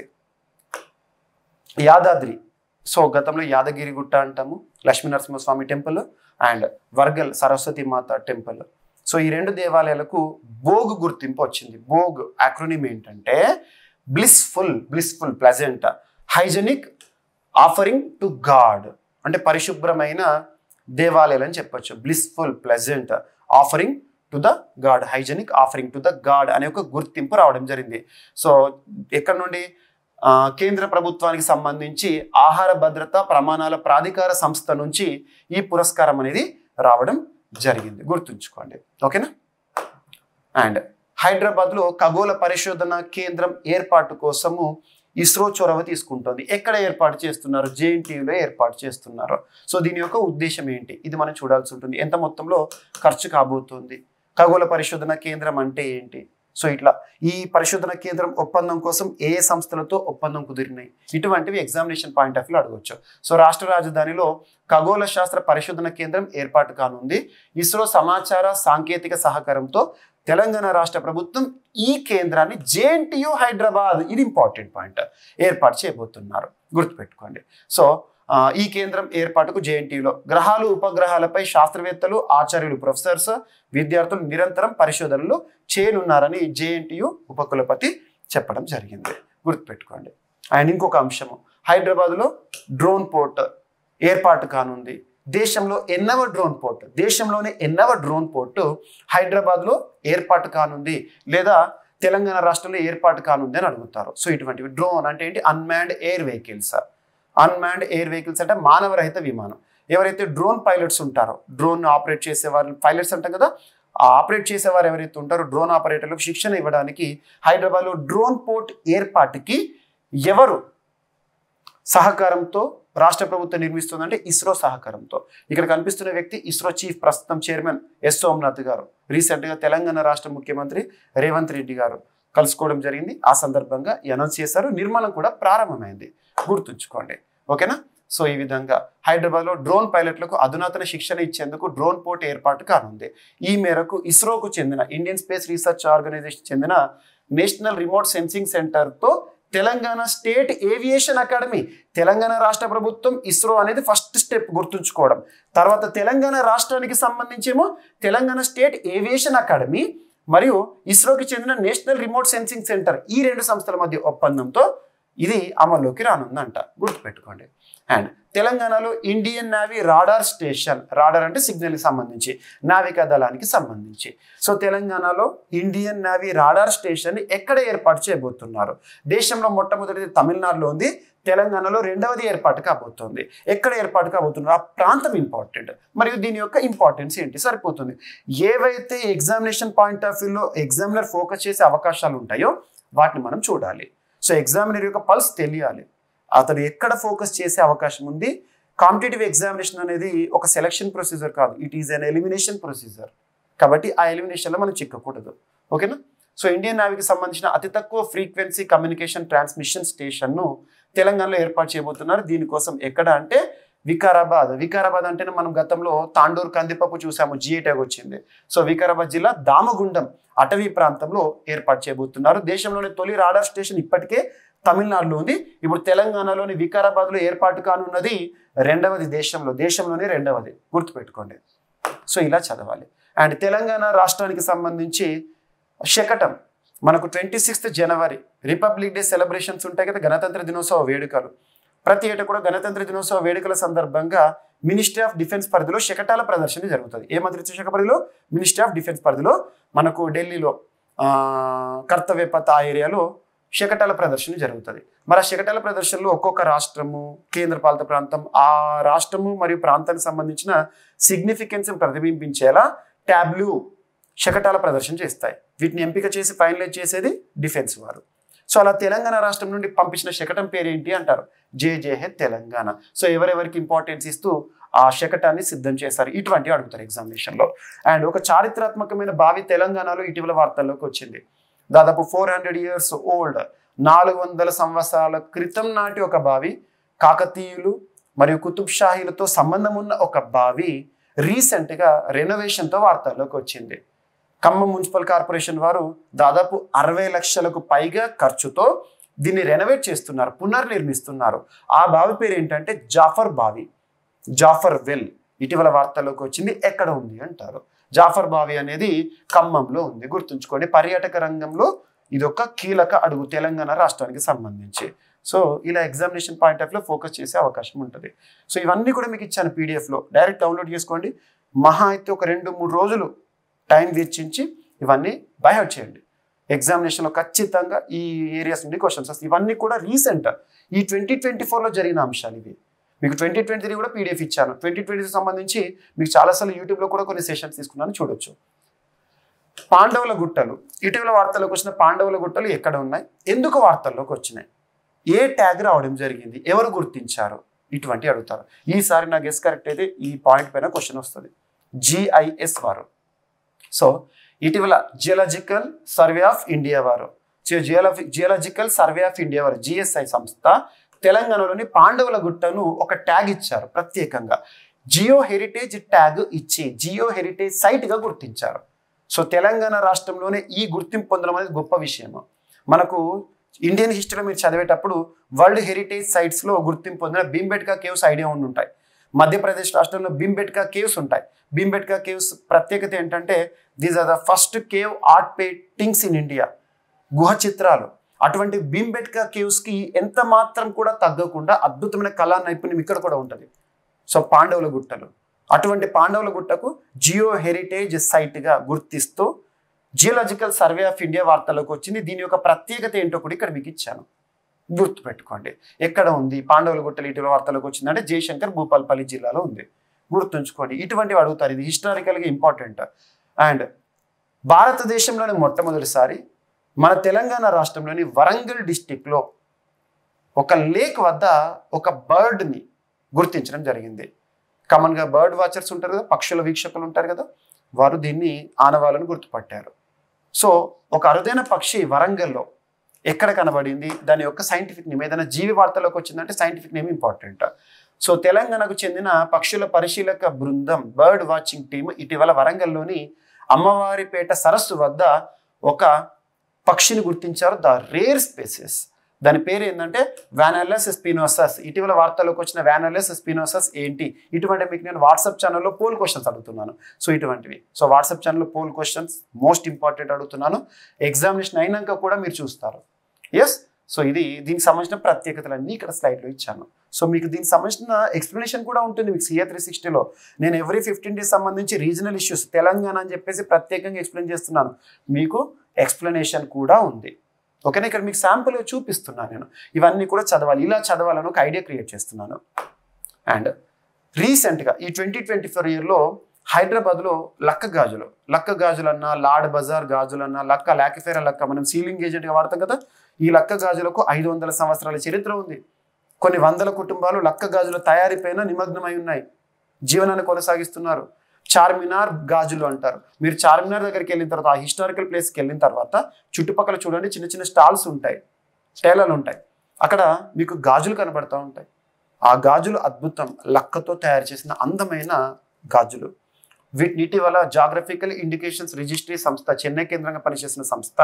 యాదాద్రి సో గతంలో యాదగిరి గుట్ట అంటాము Lakshmi Narasimhaswamy temple and Vargal Saraswati Mata temple so ఈ రెండు దేవాలయాలకు బోగ్ గుర్తింపు వచ్చింది బోగ్ అక్రోనిమ్ ఏంటంటే blissful blissful pleasant hygienic offering to god అంటే పరిశుభ్రమైన దేవాలయాలు అని చెప్పొచ్చు blissful pleasant offering to the god hygienic offering to the god అనే ఒక గుర్తింపు రావడం జరిగింది సో ఎక్కడ నుండి ఆ, కేంద్ర ప్రభుత్వానికి సంబంధించి ఆహార భద్రత ప్రమాణాల ప్రాధికార సంస్థ నుంచి ఈ పురస్కారం అనేది రావడం జరిగింది గుర్తుంచుకోండి ఓకేనా అండ్ హైదరాబాద్లో ఖగోళ పరిశోధన కేంద్రం ఏర్పాటు కోసము ఇస్రో చొరవ తీసుకుంటుంది ఎక్కడ ఏర్పాటు చేస్తున్నారు జేఎన్టీయూలో ఏర్పాటు చేస్తున్నారు సో దీని యొక్క ఉద్దేశం ఏంటి ఇది మనం చూడాల్సి ఉంటుంది ఎంత మొత్తంలో ఖర్చు కాబోతుంది ఖగోళ పరిశోధన కేంద్రం అంటే ఏంటి సో ఇట్లా ఈ పరిశోధన కేంద్రం ఒప్పందం కోసం ఏ ఏ సంస్థలతో ఒప్పందం కుదిరినాయి ఇటువంటివి ఎగ్జామినేషన్ పాయింట్ ఆఫ్ వ్యూ అడగవచ్చు సో రాష్ట్ర రాజధానిలో ఖగోళ శాస్త్ర పరిశోధన కేంద్రం ఏర్పాటు కానుంది ఇస్రో సమాచార సాంకేతిక సహకారంతో తెలంగాణ రాష్ట్ర ప్రభుత్వం ఈ కేంద్రాన్ని జేఎన్టీయు హైదరాబాద్ ఇది ఇంపార్టెంట్ పాయింట్ ఏర్పాటు చేయబోతున్నారు గుర్తుపెట్టుకోండి సో ఆ, ఈ కేంద్రం ఏర్పాటుకు జేఎన్టీయులో గ్రహాలు ఉపగ్రహాలపై శాస్త్రవేత్తలు ఆచార్యులు ప్రొఫెసర్స్ విద్యార్థులు నిరంతరం పరిశోధనలు చేయనున్నారని జేఎన్టీయు ఉపకులపతి చెప్పడం జరిగింది గుర్తుపెట్టుకోండి అండ్ ఇంకొక అంశము హైదరాబాద్లో డ్రోన్ పోర్ట్ ఏర్పాటు కానుంది దేశంలో ఎన్నవ డ్రోన్ పోర్ట్ దేశంలోనే ఎన్నవ డ్రోన్ పోర్టు హైదరాబాద్లో ఏర్పాటు కానుంది లేదా తెలంగాణ రాష్ట్రంలో ఏర్పాటు కానుంది అని అడుగుతారు సో ఇటువంటివి డ్రోన్ అంటే ఏంటి unmanned air vehicles unmanned air vehicles అంటే మానవరహిత విమానం ఎవరైతే డ్రోన్ పైలట్స్ ఉంటారో డ్రోన్ ఆపరేట్ చేసే వారిని పైలట్స్ అంటాం కదా ఆ ఆపరేట్ చేసేవారు ఎవరైతే ఉంటారో డ్రోన్ ఆపరేటర్లకు శిక్షణ ఇవ్వడానికి హైదరాబాద్లో డ్రోన్ పోర్ట్ ఏర్పాటుకి ఎవరు సహకారంతో రాష్ట్ర ప్రభుత్వం నిర్మిస్తుందంటే ఇస్రో సహకారంతో ఇక్కడ కనిపిస్తున్న వ్యక్తి ఇస్రో చీఫ్ ప్రస్తుతం చైర్మన్ ఎస్ సోమనాథ్ గారు రీసెంట్గా తెలంగాణ రాష్ట్ర ముఖ్యమంత్రి రేవంత్ రెడ్డి గారు కలుసుకోవడం జరిగింది ఆ సందర్భంగా ఈ అనౌన్స్ చేశారు నిర్మాణం కూడా ప్రారంభమైంది గుర్తుంచుకోండి ఓకేనా సో ఈ విధంగా హైదరాబాద్లో డ్రోన్ పైలట్లకు అధునాతన శిక్షణ ఇచ్చేందుకు డ్రోన్ పోర్ట్ ఏర్పాటు కానుంది ఈ మేరకు ఇస్రోకు చెందిన ఇండియన్ స్పేస్ రీసెర్చ్ ఆర్గనైజేషన్ చెందిన నేషనల్ రిమోట్ సెన్సింగ్ సెంటర్తో Telangana state aviation academy Telangana రాష్ట్ర ప్రభుత్వం ఇస్రో అనేది ఫస్ట్ స్టెప్ గుర్తుంచుకోవడం తర్వాత తెలంగాణ రాష్ట్రానికి సంబంధించేమో తెలంగాణ స్టేట్ ఏవియేషన్ అకాడమీ మరియు ఇస్రోకి చెందిన నేషనల్ రిమోట్ సెన్సింగ్ సెంటర్ ఈ రెండు సంస్థల మధ్య ఒప్పందంతో ఇది అమల్లోకి రానుందంట గుర్తుపెట్టుకోండి అండ్ తెలంగాణలో Indian navy radar station radar అంటే సిగ్నల్కి సంబంధించి నావికా దళానికి సంబంధించి సో తెలంగాణలో ఇండియన్ నావీ రాడార్ స్టేషన్ ఎక్కడ ఏర్పాటు చేయబోతున్నారు దేశంలో మొట్టమొదటిది తమిళనాడులో ఉంది తెలంగాణలో రెండవది ఏర్పాటు కాబోతోంది ఎక్కడ ఏర్పాటు కాబోతున్నారు ఆ ప్రాంతం ఇంపార్టెంట్ మరియు దీని యొక్క ఇంపార్టెన్స్ ఏంటి సరిపోతుంది ఏవైతే ఎగ్జామినేషన్ పాయింట్ ఆఫ్ వ్యూలో ఎగ్జామినర్ ఫోకస్ చేసే అవకాశాలు ఉంటాయో వాటిని మనం చూడాలి సో ఎగ్జామినర్ యొక్క పల్స్ తెలియాలి అతడు ఎక్కడ ఫోకస్ చేసే అవకాశం ఉంది కాంపిటేటివ్ ఎగ్జామినేషన్ అనేది ఒక సెలక్షన్ ప్రొసీజర్ కాదు it is an elimination procedure కాబట్టి ఆ ఎలిమినేషన్లో మనం చిక్కకూడదు ఓకేనా సో ఇండియన్ నావీకి సంబంధించిన అతి తక్కువ ఫ్రీక్వెన్సీ కమ్యూనికేషన్ ట్రాన్స్మిషన్ స్టేషన్ను తెలంగాణలో ఏర్పాటు చేయబోతున్నారు దీనికోసం ఎక్కడ అంటే వికారాబాద్ వికారాబాద్ అంటేనే మనం గతంలో తాండూరు కందిపప్పు చూసాము జిఐ ట్యాగ్ వచ్చింది సో వికారాబాద్ జిల్లా దామగుండం అటవీ ప్రాంతంలో ఏర్పాటు చేయబోతున్నారు దేశంలోని తొలి రాడార్ స్టేషన్ ఇప్పటికే తమిళనాడులో ఉంది ఇప్పుడు తెలంగాణలోని వికారాబాద్లో ఏర్పాటు కానున్నది రెండవది దేశంలో దేశంలోనే రెండవది గుర్తుపెట్టుకోండి సో ఇలా చదవాలి అండ్ తెలంగాణ రాష్ట్రానికి సంబంధించి శకటం మనకు ట్వంటీ సిక్స్త్ జనవరి రిపబ్లిక్ డే సెలబ్రేషన్స్ ఉంటాయి కదా గణతంత్ర దినోత్సవ వేడుకలు ప్రతి ఏటా కూడా గణతంత్ర దినోత్సవ వేడుకల సందర్భంగా మినిస్ట్రీ ఆఫ్ డిఫెన్స్ పరిధిలో శకటాల ప్రదర్శన జరుగుతుంది ఏ మంత్రిత్వ శాఖ పరిధిలో మినిస్ట్రీ ఆఫ్ డిఫెన్స్ పరిధిలో మనకు ఢిల్లీలో ఆ, కర్తవ్య పథ ఆ ఏరియాలో శకటాల ప్రదర్శన జరుగుతుంది మరి ఆ శకటాల ప్రదర్శనలో ఒక్కొక్క రాష్ట్రము కేంద్రపాలిత ప్రాంతం ఆ రాష్ట్రము మరియు ప్రాంతానికి సంబంధించిన సిగ్నిఫికెన్స్ ప్రతిబింబించేలా ట్యాబ్లు శకటాల ప్రదర్శన చేస్తాయి వీటిని ఎంపిక చేసి ఫైనలైజ్ చేసేది డిఫెన్స్ వారు సో అలా తెలంగాణ రాష్ట్రం నుండి పంపించిన శకటం పేరు ఏంటి అంటారు జేజేహె తెలంగాణ సో ఎవరెవరికి ఇంపార్టెన్స్ ఇస్తూ ఆ శకటాన్ని సిద్ధం చేశారు ఇటువంటివి అడుగుతారు ఎగ్జామినేషన్లో అండ్ ఒక చారిత్రాత్మకమైన బావి తెలంగాణలో ఇటీవల వార్తల్లోకి వచ్చింది దాదాపు ఫోర్ హండ్రెడ్ ఇయర్స్ ఓల్డ్ నాలుగు వందల సంవత్సరాల క్రితం నాటి ఒక బావి కాకతీయులు మరియు కుతుబ్ షాహీలతో సంబంధం ఉన్న ఒక బావి రీసెంట్గా రెనోవేషన్తో వార్తల్లోకి వచ్చింది ఖమ్మం మున్సిపల్ కార్పొరేషన్ వారు దాదాపు అరవై లక్షలకు పైగా ఖర్చుతో దీన్ని రెనోవేట్ చేస్తున్నారు పునర్నిర్మిస్తున్నారు ఆ బావి పేరు ఏంటంటే జాఫర్ బావి జాఫర్ వెల్ ఇటీవల వార్తల్లోకి వచ్చింది ఎక్కడ ఉంది అంటారు జాఫర్ బావి అనేది ఖమ్మంలో ఉంది గుర్తుంచుకోండి పర్యాటక రంగంలో ఇది ఒక కీలక అడుగు తెలంగాణ రాష్ట్రానికి సంబంధించి సో ఇలా ఎగ్జామినేషన్ పాయింట్ ఆఫ్ లో ఫోకస్ చేసే అవకాశం ఉంటుంది సో ఇవన్నీ కూడా మీకు ఇచ్చాను పీడిఎఫ్లో డైరెక్ట్ డౌన్లోడ్ చేసుకోండి మహా అయితే ఒక రెండు మూడు రోజులు టైం వెచ్చించి ఇవన్నీ బైహౌట్ చేయండి ఎగ్జామినేషన్లో ఖచ్చితంగా ఈ ఏరియాస్ నుండి క్వశ్చన్స్ వస్తాయి ఇవన్నీ కూడా రీసెంట్ ఈ ట్వంటీ ట్వంటీ ఫోర్లో జరిగిన అంశాలు ఇవి మీకు ట్వంటీ ట్వంటీ త్రీ కూడా పీడిఎఫ్ ఇచ్చాను ట్వంటీ ట్వంటీ సంబంధించి మీకు చాలాసార్లు యూట్యూబ్లో కూడా కొన్ని సెషన్స్ తీసుకున్నాను చూడొచ్చు పాండవుల గుట్టలు ఇటీవల వార్తల్లోకి వచ్చిన పాండవుల గుట్టలు ఎక్కడ ఉన్నాయి ఎందుకు వార్తల్లోకి వచ్చినాయి ఏ ట్యాగ్ రావడం జరిగింది ఎవరు గుర్తించారు ఇటువంటి అడుగుతారు ఈసారి నా గెస్ కరెక్ట్ అయితే ఈ పాయింట్ పైన క్వశ్చన్ వస్తుంది జిఐఎస్ వారు సో ఇటీవల జియోలాజికల్ సర్వే ఆఫ్ ఇండియా వారు geology geological survey of India వారు జిఎస్ఐ సంస్థ తెలంగాణలోని పాండవుల గుట్టను ఒక ట్యాగ్ ఇచ్చారు ప్రత్యేకంగా జియో హెరిటేజ్ ట్యాగ్ ఇచ్చి జియో హెరిటేజ్ సైట్గా గుర్తించారు సో తెలంగాణ రాష్ట్రంలోనే ఈ గుర్తింపు పొందడం అనేది గొప్ప విషయం మనకు ఇండియన్ హిస్టరీలో మీరు చదివేటప్పుడు వరల్డ్ హెరిటేజ్ సైట్స్లో గుర్తింపు పొందిన భీంబెట్కా కేవ్స్ ఐడియా ఉండి ఉంటాయి మధ్యప్రదేశ్ రాష్ట్రంలో భీంబెట్కా కేవ్స్ ఉంటాయి భీంబెట్కా కేవ్స్ ప్రత్యేకత ఏంటంటే these are the first cave art paintings in India గుహ చిత్రాలు అటువంటి భీంబెట్కా కేవ్స్కి ఎంత మాత్రం కూడా తగ్గకుండా అద్భుతమైన కళా నైపుణ్యం ఇక్కడ కూడా ఉంటుంది సో పాండవుల గుట్టలు అటువంటి పాండవుల గుట్టకు జియో హెరిటేజ్ సైట్గా గుర్తిస్తూ జియోలాజికల్ సర్వే ఆఫ్ ఇండియా వార్తలకు వచ్చింది దీని యొక్క ప్రత్యేకత ఏంటో కూడా ఇక్కడ మీకు ఇచ్చాను గుర్తుపెట్టుకోండి ఎక్కడ ఉంది పాండవుల గుట్టలు ఇటీవల వార్తలకు వచ్చిందంటే జయశంకర్ భూపాల్పల్లి జిల్లాలో ఉంది గుర్తుంచుకోండి ఇటువంటివి అడుగుతారు ఇది హిస్టారికల్గా ఇంపార్టెంట్ అండ్ భారతదేశంలోని మొట్టమొదటిసారి మన తెలంగాణ రాష్ట్రంలోని వరంగల్ డిస్టిక్లో ఒక లేక్ వద్ద ఒక బర్డ్ని గుర్తించడం జరిగింది కామన్గా బర్డ్ వాచర్స్ ఉంటారు కదా పక్షుల వీక్షకులు ఉంటారు కదా వారు దీన్ని ఆనవాళ్ళను గుర్తుపట్టారు సో ఒక అరుదైన పక్షి వరంగల్లో ఎక్కడ కనబడింది దాని యొక్క సైంటిఫిక్ నేమ్ ఏదైనా జీవి వార్తలోకి వచ్చిందంటే సైంటిఫిక్ నేమ్ ఇంపార్టెంట్ సో తెలంగాణకు చెందిన పక్షుల పరిశీలక బృందం బర్డ్ వాచింగ్ టీమ్ ఇటీవల వరంగల్లోని అమ్మవారిపేట సరస్సు వద్ద ఒక పక్షిని గుర్తించారు ద రేర్ స్పేసెస్ దాని పేరు ఏంటంటే వ్యానల్లస్ స్పినోసస్ ఇటీవల వార్తల్లోకి వచ్చిన వ్యానల్లస్ స్పినోసస్ ఏంటి ఇటువంటి మీకు నేను వాట్సాప్ ఛానల్లో పోల్ క్వశ్చన్స్ అడుగుతున్నాను సో ఇటువంటివి సో వాట్సాప్ ఛానల్లో పోల్ క్వశ్చన్స్ మోస్ట్ ఇంపార్టెంట్ అడుగుతున్నాను ఎగ్జామినేషన్ అయినాక కూడా మీరు చూస్తారు ఎస్ సో ఇది దీనికి సంబంధించిన ప్రత్యేకతలన్నీ ఇక్కడ స్లైడ్లో ఇచ్చాను సో మీకు దీనికి సంబంధించిన ఎక్స్ప్లెనేషన్ కూడా ఉంటుంది మీకు సిఏ త్రీ సిక్స్టీలో నేను ఎవ్రీ ఫిఫ్టీన్ డేస్ సంబంధించి రీజనల్ ఇష్యూస్ తెలంగాణ అని చెప్పేసి ప్రత్యేకంగా ఎక్స్ప్లెయిన్ చేస్తున్నాను మీకు ఎక్స్ప్లెనేషన్ కూడా ఉంది ఓకేనా ఇక్కడ మీకు శాంపుల్ చూపిస్తున్నాను నేను ఇవన్నీ కూడా చదవాలి ఇలా చదవాలని ఒక ఐడియా క్రియేట్ చేస్తున్నాను అండ్ రీసెంట్గా ఈ ట్వంటీ ట్వంటీ ఫోర్ ఇయర్లో హైదరాబాద్లో లక్క గాజులు లక్క గాజులన్నా లాడ్ బజార్ గాజులన్నా లక్క లాకిఫేరా లక్క మనం సీలింగ్ ఏజెంట్గా వాడతాం కదా ఈ లక్క గాజులకు ఐదు వందల సంవత్సరాల చరిత్ర ఉంది కొన్ని వందల కుటుంబాలు లక్క గాజుల తయారీపైన నిమగ్నమై ఉన్నాయి జీవనాన్ని కొనసాగిస్తున్నారు చార్మినార్ గాజులు అంటారు మీరు చార్మినార్ దగ్గరికి వెళ్ళిన తర్వాత ఆ హిస్టారికల్ ప్లేస్కి వెళ్ళిన తర్వాత చుట్టుపక్కల చూడండి చిన్న చిన్న స్టాల్స్ ఉంటాయి టేలర్లు ఉంటాయి అక్కడ మీకు గాజులు కనబడతా ఉంటాయి ఆ గాజులు అద్భుతం లక్కతో తయారు చేసిన అందమైన గాజులు వీటిని ఇటీవల జాగ్రఫికల్ ఇండికేషన్స్ రిజిస్ట్రీ సంస్థ చెన్నై కేంద్రంగా పనిచేసిన సంస్థ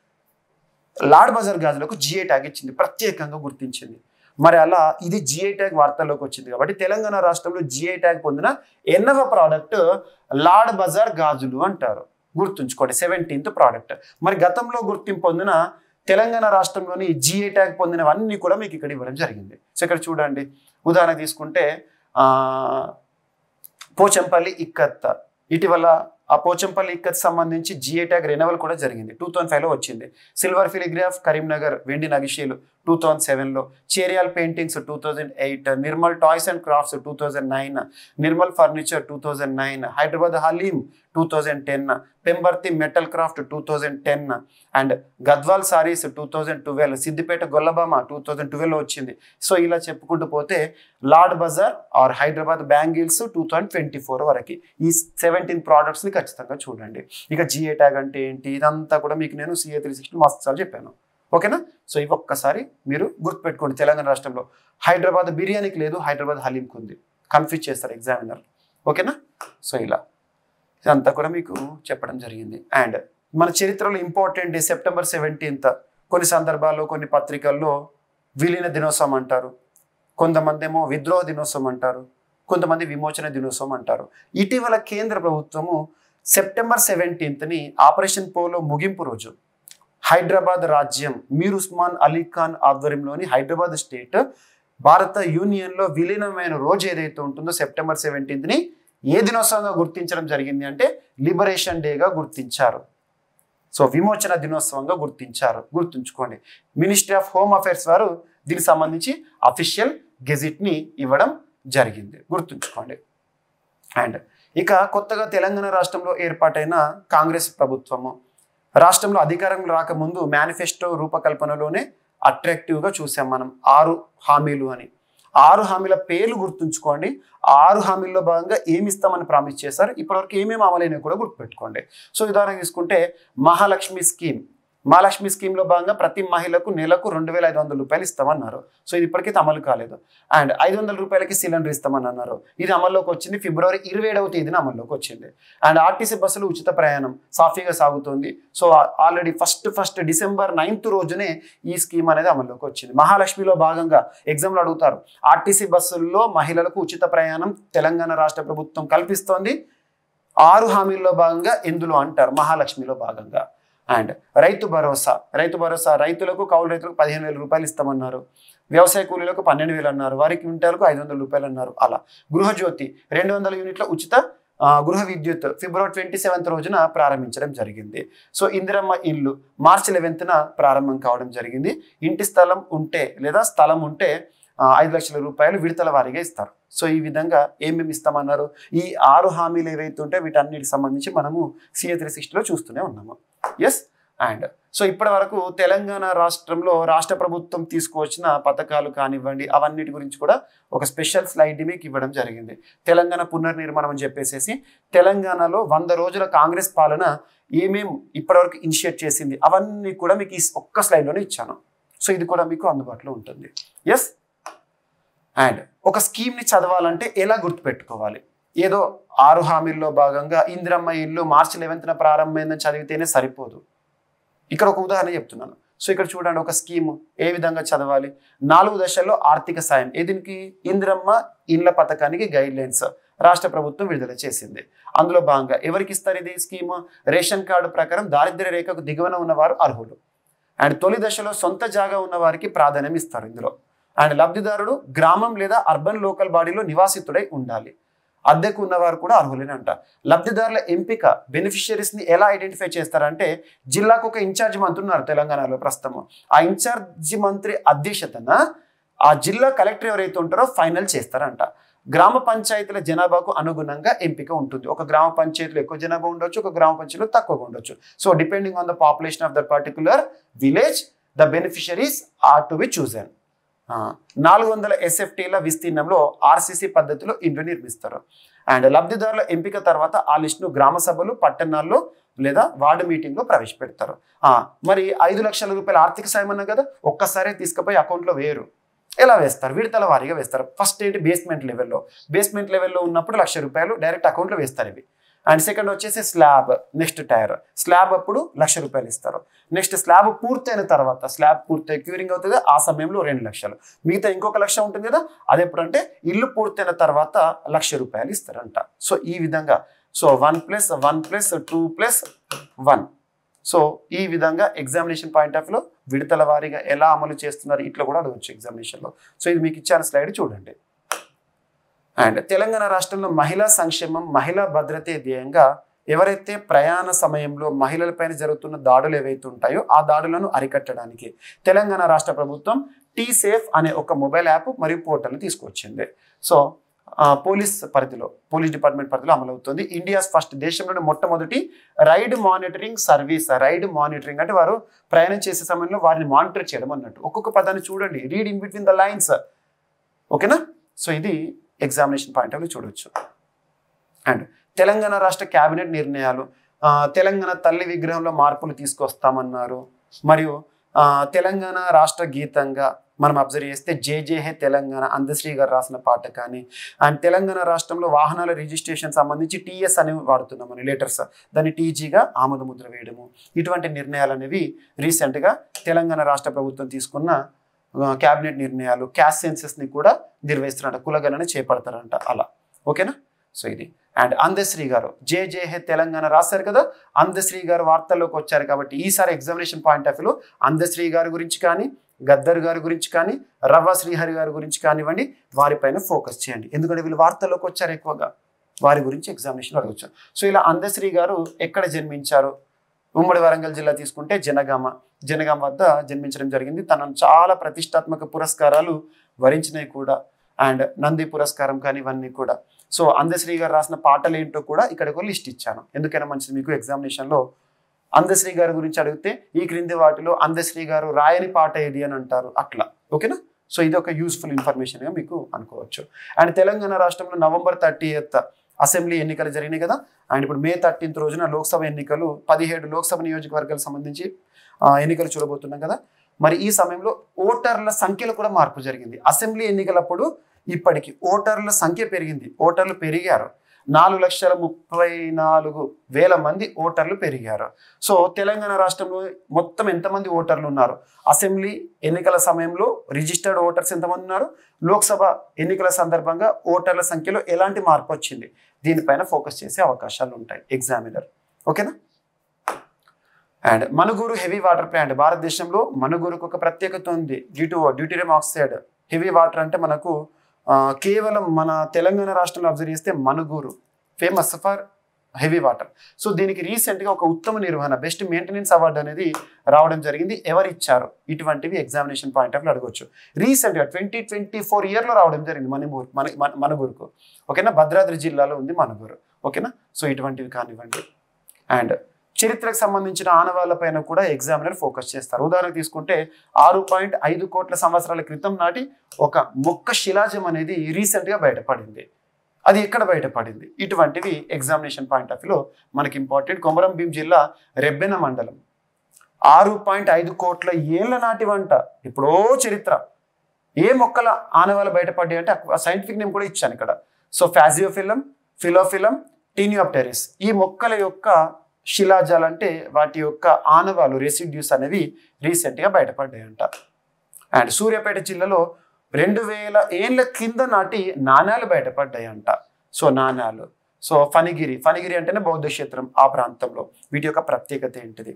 లాడ్ బజార్ గాజులకు జిఐ ట్యాగ్ ఇచ్చింది ప్రత్యేకంగా గుర్తించింది మరి అలా ఇది జిఐ ట్యాగ్ వార్తల్లోకి వచ్చింది కాబట్టి తెలంగాణ రాష్ట్రంలో జిఐ ట్యాగ్ పొందిన ఎన్నవ ప్రోడక్ట్ లాడ్ బజార్ గాజులు అంటారు గుర్తుంచుకోండి సెవెంటీన్త్ ప్రోడక్ట్ మరి గతంలో గుర్తింపు పొందిన తెలంగాణ రాష్ట్రంలోని జిఐ ట్యాగ్ పొందినవన్నీ కూడా మీకు ఇక్కడ ఇవ్వడం జరిగింది సో ఇక్కడ చూడండి ఉదాహరణ తీసుకుంటే ఆ, పోచంపల్లి ఇక్కత్ ఇటీవల ఆ పోచంపల్లి ఇక్కత్ సంబంధించి జిఐ ట్యాగ్ రెనవల్ కూడా జరిగింది టూ థౌసండ్ ఫైవ్లో వచ్చింది సిల్వర్ ఫిలిగ్రాఫ్ కరీంనగర్ వెండి నగిషీలు టూ థౌసండ్ సెవెన్లో Cheriyal paintings two thousand eight Nirmal toys and crafts two thousand nine Nirmal furniture two thousand nine Hyderabad haleem two thousand ten Pembarthi metal craft two thousand ten and Gadwal saris two thousand twelve Siddipet Gollabhama two thousand ట్వెల్వ్లో వచ్చింది so ఇలా చెప్పుకుంటూ పోతే Laad Bazaar or Hyderabad bangles two thousand twenty four వరకు ఈ seventeen ప్రోడక్ట్స్ని ఖచ్చితంగా చూడండి ఇక జిఏ ట్యాగ్ అంటే ఏంటి ఇదంతా కూడా మీకు నేను సిఏ త్రీ సిక్స్టీ మస్తు సార్లు చెప్పాను ఓకేనా సో ఇవి ఒక్కసారి మీరు గుర్తుపెట్టుకోండి తెలంగాణ రాష్ట్రంలో హైదరాబాద్ బిర్యానీకి లేదు హైదరాబాద్ హలీంకి ఉంది కన్ఫ్యూజ్ చేస్తారు ఎగ్జామినర్ ఓకేనా సో ఇలా ఇదంతా కూడా మీకు చెప్పడం జరిగింది అండ్ మన చరిత్రలో ఇంపార్టెంట్ డే సెప్టెంబర్ సెవెంటీన్త్ కొన్ని సందర్భాల్లో కొన్ని పత్రికల్లో విలీన దినోత్సవం అంటారు కొంతమంది ఏమో విద్రోహ దినోత్సవం అంటారు కొంతమంది విమోచన దినోత్సవం అంటారు ఇటీవల కేంద్ర ప్రభుత్వము సెప్టెంబర్ సెవెంటీన్త్ని ఆపరేషన్ పోలో ముగింపు రోజు హైదరాబాద్ రాజ్యం మీర్ ఉస్మాన్ అలీ ఖాన్ ఆధ్వర్యంలోని హైదరాబాద్ స్టేట్ భారత యూనియన్లో విలీనమైన రోజు ఏదైతే ఉంటుందో సెప్టెంబర్ సెవెంటీన్త్ని ఏ దినోత్సవంగా గుర్తించడం జరిగింది అంటే లిబరేషన్ డేగా గుర్తించారు సో విమోచన దినోత్సవంగా గుర్తించారు గుర్తుంచుకోండి మినిస్ట్రీ ఆఫ్ హోమ్ అఫైర్స్ వారు దీనికి సంబంధించి అఫీషియల్ గెజిట్ని ఇవ్వడం జరిగింది గుర్తుంచుకోండి అండ్ ఇక కొత్తగా తెలంగాణ రాష్ట్రంలో ఏర్పాటైన కాంగ్రెస్ ప్రభుత్వము రాష్ట్రంలో అధికారం రాకముందు మేనిఫెస్టో రూపకల్పనలోనే అట్రాక్టివ్గా చూసాం మనం ఆరు హామీలు అని ఆరు హామీల పేర్లు గుర్తుంచుకోండి ఆ ఆరు హామీల్లో భాగంగా ఏమి ఇస్తామని ప్రామిస్ చేశారు ఇప్పటివరకు ఏమేమి అమలైనవి కూడా గుర్తుపెట్టుకోండి సో ఉదాహరణ తీసుకుంటే మహాలక్ష్మి స్కీమ్ మహాలక్ష్మి స్కీమ్లో భాగంగా ప్రతి మహిళకు నెలకు రెండు వేల ఐదు వందల రూపాయలు ఇస్తామన్నారు సో ఇది ఇప్పటికైతే అమలు కాలేదు అండ్ ఐదు వందల రూపాయలకి సిలిండర్ ఇస్తామని అన్నారు ఇది అమల్లోకి వచ్చింది ఫిబ్రవరి ఇరవై ఏడవ తేదీన అమల్లోకి వచ్చింది అండ్ ఆర్టీసీ బస్సులు ఉచిత ప్రయాణం సాఫీగా సాగుతుంది so already first first December ninth రోజునే ఈ స్కీమ్ అనేది అమల్లోకి వచ్చింది మహాలక్ష్మిలో భాగంగా ఎగ్జామ్లు అడుగుతారు ఆర్టీసీ బస్సుల్లో మహిళలకు ఉచిత ప్రయాణం తెలంగాణ రాష్ట్ర ప్రభుత్వం కల్పిస్తోంది ఆరు హామీల్లో భాగంగా ఎందులో అంటారు మహాలక్ష్మిలో భాగంగా అండ్ రైతు భరోసా రైతు భరోసా రైతులకు కౌలు రైతులకు పదిహేను వేల రూపాయలు ఇస్తామన్నారు వ్యవసాయ కూలీలకు పన్నెండు వేలు అన్నారు వారి క్వింటాలకు ఐదు వందల రూపాయలు అన్నారు అలా గృహజ్యోతి రెండు వందల యూనిట్ల ఉచిత ఆ, గృహ విద్యుత్ ఫిబ్రవరి ట్వంటీ సెవెంత్ రోజున ప్రారంభించడం జరిగింది సో ఇందిరమ్మ ఇల్లు మార్చి లెవెన్త్న ప్రారంభం కావడం జరిగింది ఇంటి స్థలం ఉంటే లేదా స్థలం ఉంటే ఆ, ఐదు లక్షల రూపాయలు విడతల వారీగా ఇస్తారు సో ఈ విధంగా ఏమేమి ఇస్తామన్నారు ఈ ఆరు హామీలు ఏవైతే ఉంటే వీటన్నిటికి సంబంధించి మనము సిఏ త్రీ సిక్స్టీలో చూస్తూనే ఉన్నాము ఎస్ అండ్ సో ఇప్పటి వరకు తెలంగాణ రాష్ట్రంలో రాష్ట్ర ప్రభుత్వం తీసుకువచ్చిన పథకాలు కానివ్వండి అవన్నిటి గురించి కూడా ఒక స్పెషల్ స్లైడ్ మీకు ఇవ్వడం జరిగింది తెలంగాణ పునర్నిర్మాణం అని చెప్పేసి తెలంగాణలో వంద రోజుల కాంగ్రెస్ పాలన ఏమేం ఇప్పటివరకు ఇనిషియేట్ చేసింది అవన్నీ కూడా మీకు ఈ ఒక్క స్లైడ్లోనే ఇచ్చాను సో ఇది కూడా మీకు అందుబాటులో ఉంటుంది ఎస్ అండ్ ఒక స్కీమ్ని చదవాలంటే ఎలా గుర్తుపెట్టుకోవాలి ఏదో ఆరు హామీల్లో భాగంగా ఇందిరమ్మ ఇల్లు మార్చి లెవెన్త్న ప్రారంభమైందని చదివితేనే సరిపోదు ఇక్కడ ఒక ఉదాహరణ చెప్తున్నాను సో ఇక్కడ చూడండి ఒక స్కీమ్ ఏ విధంగా చదవాలి నాలుగు దశల్లో ఆర్థిక సాయం దీనికి ఇందిరమ్మ ఇండ్ల పథకానికి గైడ్ లైన్స్ రాష్ట్ర ప్రభుత్వం విడుదల చేసింది అందులో భాగంగా ఎవరికి ఇస్తారు ఇది స్కీమ్ రేషన్ కార్డు ప్రకారం దారిద్ర్య రేఖకు దిగువన ఉన్నవారు అర్హులు అండ్ తొలి దశలో సొంత జాగా ఉన్న వారికి ప్రాధాన్యం ఇస్తారు ఇందులో అండ్ లబ్ధిదారుడు గ్రామం లేదా అర్బన్ లోకల్ బాడీలో నివాసితుడై ఉండాలి అద్దెకు ఉన్నవారు కూడా అర్హులేని అంట లబ్ధిదారుల ఎంపిక బెనిఫిషియరీస్ ని ఎలా ఐడెంటిఫై చేస్తారంటే జిల్లాకు ఒక ఇన్ఛార్జ్ మంత్రి ఉన్నారు తెలంగాణలో ప్రస్తుతం ఆ ఇన్ఛార్జి మంత్రి అధ్యక్షతన ఆ జిల్లా కలెక్టర్ ఎవరైతే ఉంటారో ఫైనల్ చేస్తారంట గ్రామ పంచాయతీల జనాభాకు అనుగుణంగా ఎంపిక ఉంటుంది ఒక గ్రామ పంచాయతీలో ఎక్కువ జనాభా ఉండొచ్చు ఒక గ్రామ పంచాయతీలో తక్కువగా ఉండొచ్చు so depending on the population of the particular village the beneficiaries are to be chosen నాలుగు వందల ఎస్ఎఫ్టీల విస్తీర్ణంలో ఆర్సీసీ పద్ధతిలో ఇండ్లు నిర్మిస్తారు అండ్ లబ్ధిదారుల ఎంపిక తర్వాత ఆ లిస్టును గ్రామ సభలు పట్టణాల్లో లేదా వార్డు మీటింగ్లో ప్రవేశపెడతారు ఆ, మరి ఐదు లక్షల రూపాయల ఆర్థిక సాయం అన్నా కదా ఒక్కసారి తీసుకుపోయి అకౌంట్లో వేయరు ఎలా వేస్తారు విడతల వారీగా వేస్తారు ఫస్ట్ ఏంటి బేస్మెంట్ లెవెల్లో బేస్మెంట్ లెవెల్లో ఉన్నప్పుడు లక్ష రూపాయలు డైరెక్ట్ అకౌంట్లో వేస్తారు ఇవి అండ్ సెకండ్ వచ్చేసి స్లాబ్ నెక్స్ట్ టైర్ స్లాబ్ అప్పుడు లక్ష రూపాయలు ఇస్తారు నెక్స్ట్ స్లాబ్ పూర్తయిన తర్వాత స్లాబ్ పూర్తయి క్యూరింగ్ అవుతుంది ఆ సమయంలో రెండు లక్షలు మిగతా ఇంకొక లక్ష ఉంటుంది కదా అది ఎప్పుడంటే ఇల్లు పూర్తయిన తర్వాత లక్ష రూపాయలు ఇస్తారంట సో ఈ విధంగా so one plus one plus two plus one so ఈ విధంగా ఎగ్జామినేషన్ పాయింట్ ఆఫ్ లో విడతల వారీగా ఎలా అమలు చేస్తున్నారు ఇట్లా కూడా అడగచ్చు ఎగ్జామినేషన్లో సో ఇది మీకు ఇచ్చిన స్లైడ్ చూడండి అండ్ తెలంగాణ రాష్ట్రంలో మహిళా సంక్షేమం మహిళా భద్రతే ధ్యేయంగా ఎవరైతే ప్రయాణ సమయంలో మహిళలపైన జరుగుతున్న దాడులు ఏవైతే ఉంటాయో ఆ దాడులను అరికట్టడానికి తెలంగాణ రాష్ట్ర ప్రభుత్వం టీ సేఫ్ అనే ఒక మొబైల్ యాప్ మరియు పోర్టల్ని తీసుకొచ్చింది సో ఆ, పోలీస్ పరిధిలో పోలీస్ డిపార్ట్మెంట్ పరిధిలో అమలవుతుంది ఇండియాస్ ఫస్ట్ దేశంలోని మొట్టమొదటి ride monitoring service ride monitoring అంటే వారు ప్రయాణం చేసే సమయంలో వారిని మానిటర్ చేయడం అన్నట్టు ఒక్కొక్క పదాన్ని చూడండి read in between the lines ఓకేనా సో ఇది ఎగ్జామినేషన్ పాయింట్ ఆఫ్ చూడొచ్చు అండ్ తెలంగాణ రాష్ట్ర కేబినెట్ నిర్ణయాలు ఆ, తెలంగాణ తల్లి విగ్రహంలో మార్పులు తీసుకొస్తామన్నారు మరియు ఆ, తెలంగాణ రాష్ట్ర గీతంగా మనం అబ్జర్వ్ చేస్తే జే జే హే తెలంగాణ అందశ్రీ గారు రాసిన పాట కానీ అండ్ తెలంగాణ రాష్ట్రంలో వాహనాల రిజిస్ట్రేషన్ సంబంధించి టీఎస్ అనేవి వాడుతున్నాం అని లెటర్స్ దాన్ని టీజీగా ఆమోద ముద్ర వేయడము ఇటువంటి నిర్ణయాలు అనేవి రీసెంట్గా తెలంగాణ రాష్ట్ర ప్రభుత్వం తీసుకున్న ఆ, క్యాబినెట్ నిర్ణయాలు క్యాష్ సెన్సెస్ని కూడా నిర్వహిస్తున్నారంట కులగణన చేపడతారంట అలా ఓకేనా సో ఇది అండ్ అందశ్రీ గారు జే జే హే తెలంగాణ రాశారు కదా అందశ్రీ గారు వార్తల్లోకి వచ్చారు కాబట్టి ఈసారి ఎగ్జామినేషన్ పాయింట్ ఆఫ్ వ్యూలో అందశ్రీ గారి గురించి కానీ గద్దర్ గారి గురించి కానీ రవ్వ శ్రీహరి గారి గురించి కానివ్వండి వారిపైన ఫోకస్ చేయండి ఎందుకంటే వీళ్ళు వార్తల్లోకి వచ్చారు ఎక్కువగా వారి గురించి ఎగ్జామినేషన్ అడగచ్చు సో ఇలా అందశ్రీ గారు ఎక్కడ జన్మించారు ఉమ్మడి వరంగల్ జిల్లా తీసుకుంటే జనగామ జనగామ వద్ద జన్మించడం జరిగింది తనను చాలా ప్రతిష్టాత్మక పురస్కారాలు వరించినవి కూడా అండ్ నంది పురస్కారం కానీ ఇవన్నీ కూడా సో అందశ్రీ గారు రాసిన పాటలు ఏంటో కూడా ఇక్కడ ఒక లిస్ట్ ఇచ్చాను ఎందుకైనా మంచిది మీకు ఎగ్జామినేషన్లో అందశ్రీ గారి గురించి అడిగితే ఈ క్రింది వాటిలో అందశ్రీ గారు రాయని పాట ఏది అని అంటారు అట్లా ఓకేనా సో ఇది ఒక యూస్ఫుల్ ఇన్ఫర్మేషన్గా మీకు అనుకోవచ్చు అండ్ తెలంగాణ రాష్ట్రంలో నవంబర్ థర్టీ అసెంబ్లీ ఎన్నికలు జరిగినాయి కదా అండ్ ఇప్పుడు మే థర్టీన్త్ రోజున లోక్సభ ఎన్నికలు పదిహేడు లోక్సభ నియోజకవర్గాలకు సంబంధించి ఆ, ఎన్నికలు చూడబోతున్నాం కదా మరి ఈ సమయంలో ఓటర్ల సంఖ్యలో కూడా మార్పు జరిగింది అసెంబ్లీ ఎన్నికలప్పుడు ఇప్పటికి ఓటర్ల సంఖ్య పెరిగింది ఓటర్లు పెరిగారు నాలుగు లక్షల ముప్పై నాలుగు వేల మంది ఓటర్లు పెరిగారు సో తెలంగాణ రాష్ట్రంలో మొత్తం ఎంతమంది ఓటర్లు ఉన్నారు అసెంబ్లీ ఎన్నికల సమయంలో రిజిస్టర్డ్ ఓటర్స్ ఎంతమంది ఉన్నారు లోక్సభ ఎన్నికల సందర్భంగా ఓటర్ల సంఖ్యలో ఎలాంటి మార్పు వచ్చింది దీనిపైన ఫోకస్ చేసే అవకాశాలు ఉంటాయి ఎగ్జామినర్ ఓకేనా and Manuguru heavy water plant భారతదేశంలో మనుగూరుకు ఒక ప్రత్యేకత ఉంది due to deuterium oxide heavy water అంటే మనకు ఆ, కేవలం మన తెలంగాణ రాష్ట్రంలో అబ్జర్వ్ చేస్తే Manuguru famous for heavy water so దీనికి రీసెంట్గా ఒక ఉత్తమ నిర్వహణ బెస్ట్ మెయింటెనెన్స్ అవార్డు అనేది రావడం జరిగింది ఎవరు ఇచ్చారు ఇటువంటివి ఎగ్జామినేషన్ పాయింట్ ఆఫ్ అడగవచ్చు రీసెంట్గా ట్వంటీ ట్వంటీ ఫోర్ ఇయర్లో రావడం జరిగింది మణిపూర్ మన మన- మనుగూరుకు ఓకేనా భద్రాద్రి జిల్లాలో ఉంది మనుగూరు ఓకేనా సో ఇటువంటివి కానివ్వండి అండ్ చరిత్రకు సంబంధించిన ఆనవాళ్ళపైన కూడా ఎగ్జామినర్ ఫోకస్ చేస్తారు ఉదాహరణకు తీసుకుంటే ఆరు పాయింట్ ఐదు కోట్ల సంవత్సరాల క్రితం నాటి ఒక మొక్క శిలాజం అనేది రీసెంట్గా బయటపడింది అది ఎక్కడ బయటపడింది ఇటువంటివి ఎగ్జామినేషన్ పాయింట్ ఆఫ్ వ్యూలో మనకి ఇంపార్టెంట్ కొమరం భీం జిల్లా రెబ్బెన మండలం ఆరు పాయింట్ ఐదు కోట్ల ఏళ్ల నాటి వంట ఎప్పుడో చరిత్ర ఏ మొక్కల ఆనవాళ్ళు బయటపడ్డాయి అంటే సైంటిఫిక్ నేమ్ కూడా ఇచ్చాను ఇక్కడ సో ఫ్యాజియోఫిలం ఫిలోఫిలం టీనియోప్టెరిస్ ఈ మొక్కల యొక్క శిలాజాలు అంటే వాటి యొక్క ఆనవాలు రెసిడ్యూస్ అనేవి రీసెంట్గా బయటపడ్డాయంట అండ్ సూర్యాపేట జిల్లాలో రెండు వేల ఏళ్ళ కింద నాటి నాణ్యాలు బయటపడ్డాయంట సో నాణ్యాలు సో ఫణిగిరి ఫణిగిరి అంటేనే బౌద్ధ క్షేత్రం ఆ ప్రాంతంలో వీటి యొక్క ప్రత్యేకత ఏంటిది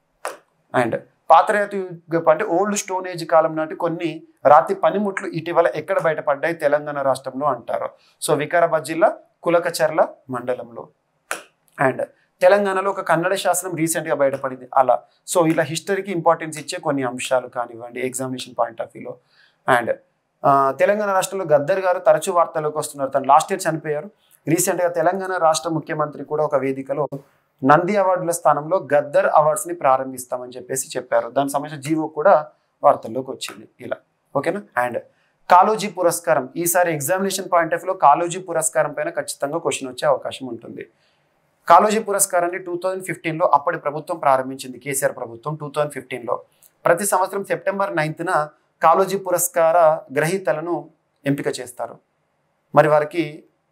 అండ్ పాతరాతి యుగపు అంటే ఓల్డ్ స్టోన్ ఏజ్ కాలం నాటి కొన్ని రాతి పనిముట్లు ఇటీవల ఎక్కడ బయటపడ్డాయి తెలంగాణ రాష్ట్రంలో అంటారు సో వికారాబాద్ జిల్లా కులకచర్ల మండలంలో అండ్ తెలంగాణలో ఒక కన్నడ శాస్త్రం రీసెంట్గా బయటపడింది అలా సో ఇలా హిస్టరీకి ఇంపార్టెన్స్ ఇచ్చే కొన్ని అంశాలు కానివ్వండి ఎగ్జామినేషన్ పాయింట్ ఆఫ్ వ్యూలో అండ్ తెలంగాణ రాష్ట్రంలో గద్దర్ గారు తరచూ వార్తల్లోకి వస్తున్నారు తను లాస్ట్ ఇయర్ చనిపోయారు రీసెంట్గా తెలంగాణ రాష్ట్ర ముఖ్యమంత్రి కూడా ఒక వేదికలో నంది అవార్డుల స్థానంలో గద్దర్ అవార్డ్స్ని ప్రారంభిస్తామని చెప్పేసి చెప్పారు దానికి సంబంధించిన జీవో కూడా వార్తల్లోకి వచ్చింది ఇలా ఓకేనా అండ్ కాలోజీ పురస్కారం ఈసారి ఎగ్జామినేషన్ పాయింట్ ఆఫ్ వ్యూలో కాలోజీ పురస్కారం పైన ఖచ్చితంగా క్వశ్చన్ వచ్చే అవకాశం ఉంటుంది కాలోజీ పురస్కారాన్ని టూ థౌజండ్ ఫిఫ్టీన్లో అప్పటి ప్రభుత్వం ప్రారంభించింది కేసీఆర్ ప్రభుత్వం టూ థౌజండ్ ఫిఫ్టీన్లో ప్రతి సంవత్సరం సెప్టెంబర్ నైన్త్న కాలోజీ పురస్కార గ్రహీతలను ఎంపిక చేస్తారు మరి వారికి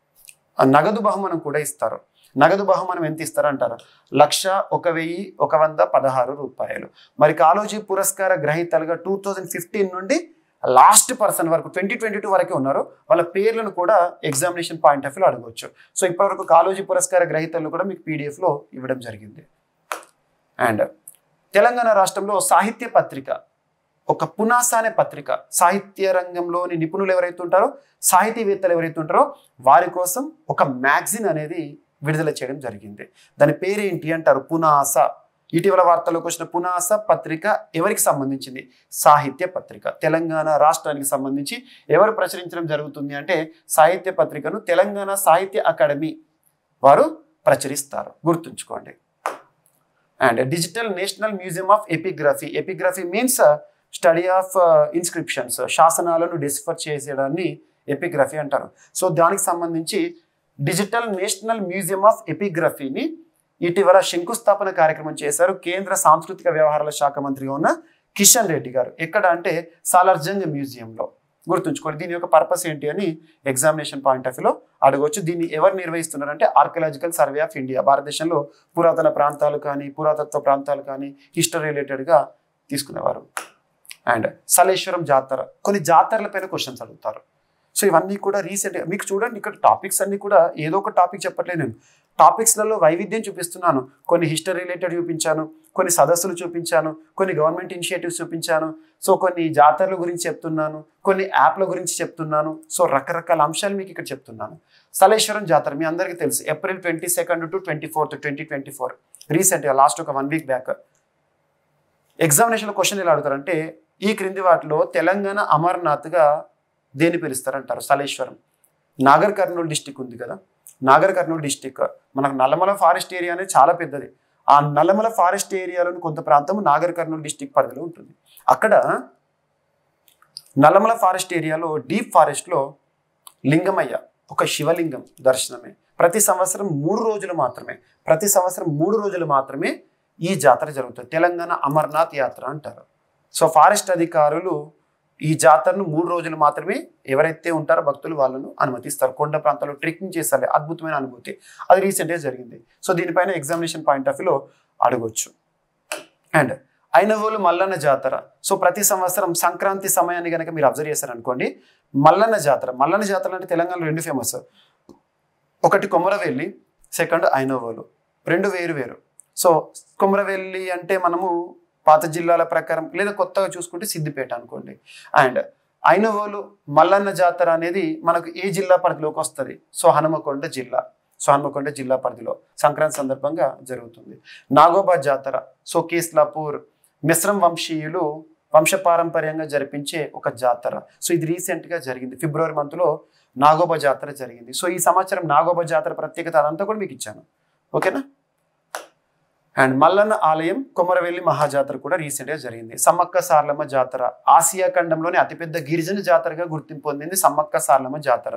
ఆ నగదు బహుమానం కూడా ఇస్తారు నగదు బహుమానం ఎంత ఇస్తారు అంటారు లక్ష ఒక వెయ్యి ఒక వంద పదహారు రూపాయలు మరి కాలోజీ పురస్కార గ్రహీతలుగా టూ థౌజండ్ ఫిఫ్టీన్ నుండి లాస్ట్ పర్సన్ వరకు ట్వంటీ ట్వంటీ టూ వరకే ఉన్నారు వాళ్ళ పేర్లను కూడా ఎగ్జామినేషన్ పాయింట్ ఆఫ్ వ్యూలో అడగవచ్చు సో ఇప్పటివరకు కాలోజీ పురస్కార గ్రహీతలను కూడా మీకు పీడిఎఫ్లో ఇవ్వడం జరిగింది అండ్ తెలంగాణ రాష్ట్రంలో సాహిత్య పత్రిక ఒక పునాస అనే పత్రిక సాహిత్య రంగంలోని నిపుణులు ఎవరైతే ఉంటారో సాహితీవేత్తలు ఎవరైతే ఉంటారో వారి కోసం ఒక మ్యాగజిన్ అనేది విడుదల చేయడం జరిగింది దాని పేరేంటి అంటారు పునాస ఇటీవల వార్తల్లోకి వచ్చిన పునాస పత్రిక ఎవరికి సంబంధించింది సాహిత్య పత్రిక తెలంగాణ రాష్ట్రానికి సంబంధించి ఎవరు ప్రచురించడం జరుగుతుంది అంటే సాహిత్య పత్రికను తెలంగాణ సాహిత్య అకాడమీ వారు ప్రచురిస్తారు గుర్తుంచుకోండి and digital national museum of epigraphy epigraphy means study of inscriptions శాసనాలను డిస్ఫర్ చేసేదాన్ని ఎపిగ్రఫీ అంటారు సో దానికి సంబంధించి డిజిటల్ నేషనల్ మ్యూజియం ఆఫ్ ఎపిగ్రఫీని ఇటీవల శంకుస్థాపన కార్యక్రమం చేశారు కేంద్ర సాంస్కృతిక వ్యవహారాల శాఖ మంత్రిగా ఉన్న కిషన్ రెడ్డి గారు ఎక్కడ అంటే సాలార్జంగ్ మ్యూజియంలో గుర్తుంచుకోండి దీని యొక్క పర్పస్ ఏంటి అని ఎగ్జామినేషన్ పాయింట్ ఆఫ్ వ్యూలో అడగవచ్చు దీన్ని ఎవరు నిర్వహిస్తున్నారంటే ఆర్కియలాజికల్ సర్వే ఆఫ్ ఇండియా భారతదేశంలో పురాతన ప్రాంతాలు కానీ పురాతత్వ ప్రాంతాలు కానీ హిస్టరీ రిలేటెడ్గా తీసుకునేవారు అండ్ సలేశ్వరం జాతర కొన్ని జాతరల పైన క్వశ్చన్స్ అడుగుతారు సో ఇవన్నీ కూడా రీసెంట్గా మీకు చూడండి ఇక్కడ టాపిక్స్ అన్ని కూడా ఏదో ఒక టాపిక్ చెప్పట్లేదు నేను టాపిక్స్లలో వైవిధ్యం చూపిస్తున్నాను కొన్ని హిస్టరీ రిలేటెడ్ చూపించాను కొన్ని సదస్సులు చూపించాను కొన్ని గవర్నమెంట్ ఇనిషియేటివ్స్ చూపించాను సో కొన్ని జాతరల గురించి చెప్తున్నాను కొన్ని యాప్ల గురించి చెప్తున్నాను సో రకరకాల అంశాలు మీకు ఇక్కడ చెప్తున్నాను సలేశ్వరం జాతర మీ అందరికీ తెలుసు April twenty second to twenty fourth twenty twenty four రీసెంట్గా లాస్ట్ ఒక వన్ వీక్ బ్యాక్ ఎగ్జామినేషన్లో క్వశ్చన్ ఎలా అడుగుతారంటే ఈ క్రింది వాటిలో తెలంగాణ అమర్నాథ్గా దేని పిలుస్తారంటారు సలేశ్వరం నాగర్ కర్నూలు డిస్టిక్ ఉంది కదా నాగర్ కర్నూలు డిస్టిక్ మనకు నల్లమల ఫారెస్ట్ ఏరియా అనేది చాలా పెద్దది ఆ నల్లమల ఫారెస్ట్ ఏరియాలోని కొంత ప్రాంతం నాగర్ కర్నూలు డిస్టిక్ పరిధిలో ఉంటుంది అక్కడ నల్లమల ఫారెస్ట్ ఏరియాలో డీప్ ఫారెస్ట్లో లింగమయ్య ఒక శివలింగం దర్శనమే ప్రతి సంవత్సరం మూడు రోజులు మాత్రమే ప్రతి సంవత్సరం మూడు రోజులు మాత్రమే ఈ జాతర జరుగుతుంది తెలంగాణ అమర్నాథ్ యాత్ర అంటారు సో ఫారెస్ట్ అధికారులు ఈ జాతరను మూడు రోజులు మాత్రమే ఎవరైతే ఉంటారో భక్తులు వాళ్ళను అనుమతిస్తారు కొండ ప్రాంతాల్లో ట్రెక్కింగ్ చేస్తారు అద్భుతమైన అనుభూతి అది రీసెంట్గా జరిగింది సో దీనిపైన ఎగ్జామినేషన్ పాయింట్ ఆఫ్ వ్యూలో అడగొచ్చు అండ్ ఐనవోలు మల్లన్న జాతర సో ప్రతి సంవత్సరం సంక్రాంతి సమయాన్ని కనుక మీరు అబ్జర్వ్ చేశారనుకోండి మల్లన్న జాతర మల్లన్న జాతర అంటే తెలంగాణలో రెండు ఫేమస్ ఒకటి కొమరవెల్లి సెకండ్ ఐనవోలు రెండు వేరు వేరు సో కొమరవెల్లి అంటే మనము పాత జిల్లాల ప్రకారం లేదా కొత్తగా చూసుకుంటే సిద్దిపేట అనుకోండి అండ్ ఐనవోలు మల్లన్న జాతర అనేది మనకు ఏ జిల్లా పరిధిలోకి వస్తుంది సో హనుమకొండ జిల్లా సో హనుమకొండ జిల్లా పరిధిలో సంక్రాంతి సందర్భంగా జరుగుతుంది నాగోబా జాతర సో కేస్లాపూర్ మిశ్రం వంశీయులు వంశపారంపర్యంగా జరిపించే ఒక జాతర సో ఇది రీసెంట్గా జరిగింది ఫిబ్రవరి మంత్లో నాగోబా జాతర జరిగింది సో ఈ సంవత్సరం నాగోబా జాతర ప్రత్యేకత అదంతా కూడా మీకు ఇచ్చాను ఓకేనా అండ్ మల్లన్న ఆలయం కొమరవెల్లి మహాజాతర కూడా రీసెంట్గా జరిగింది సమ్మక్క సార్లమ్మ జాతర ఆసియా ఖండంలోని అతిపెద్ద గిరిజన జాతరగా గుర్తింపు పొందింది సమ్మక్క సార్లమ్మ జాతర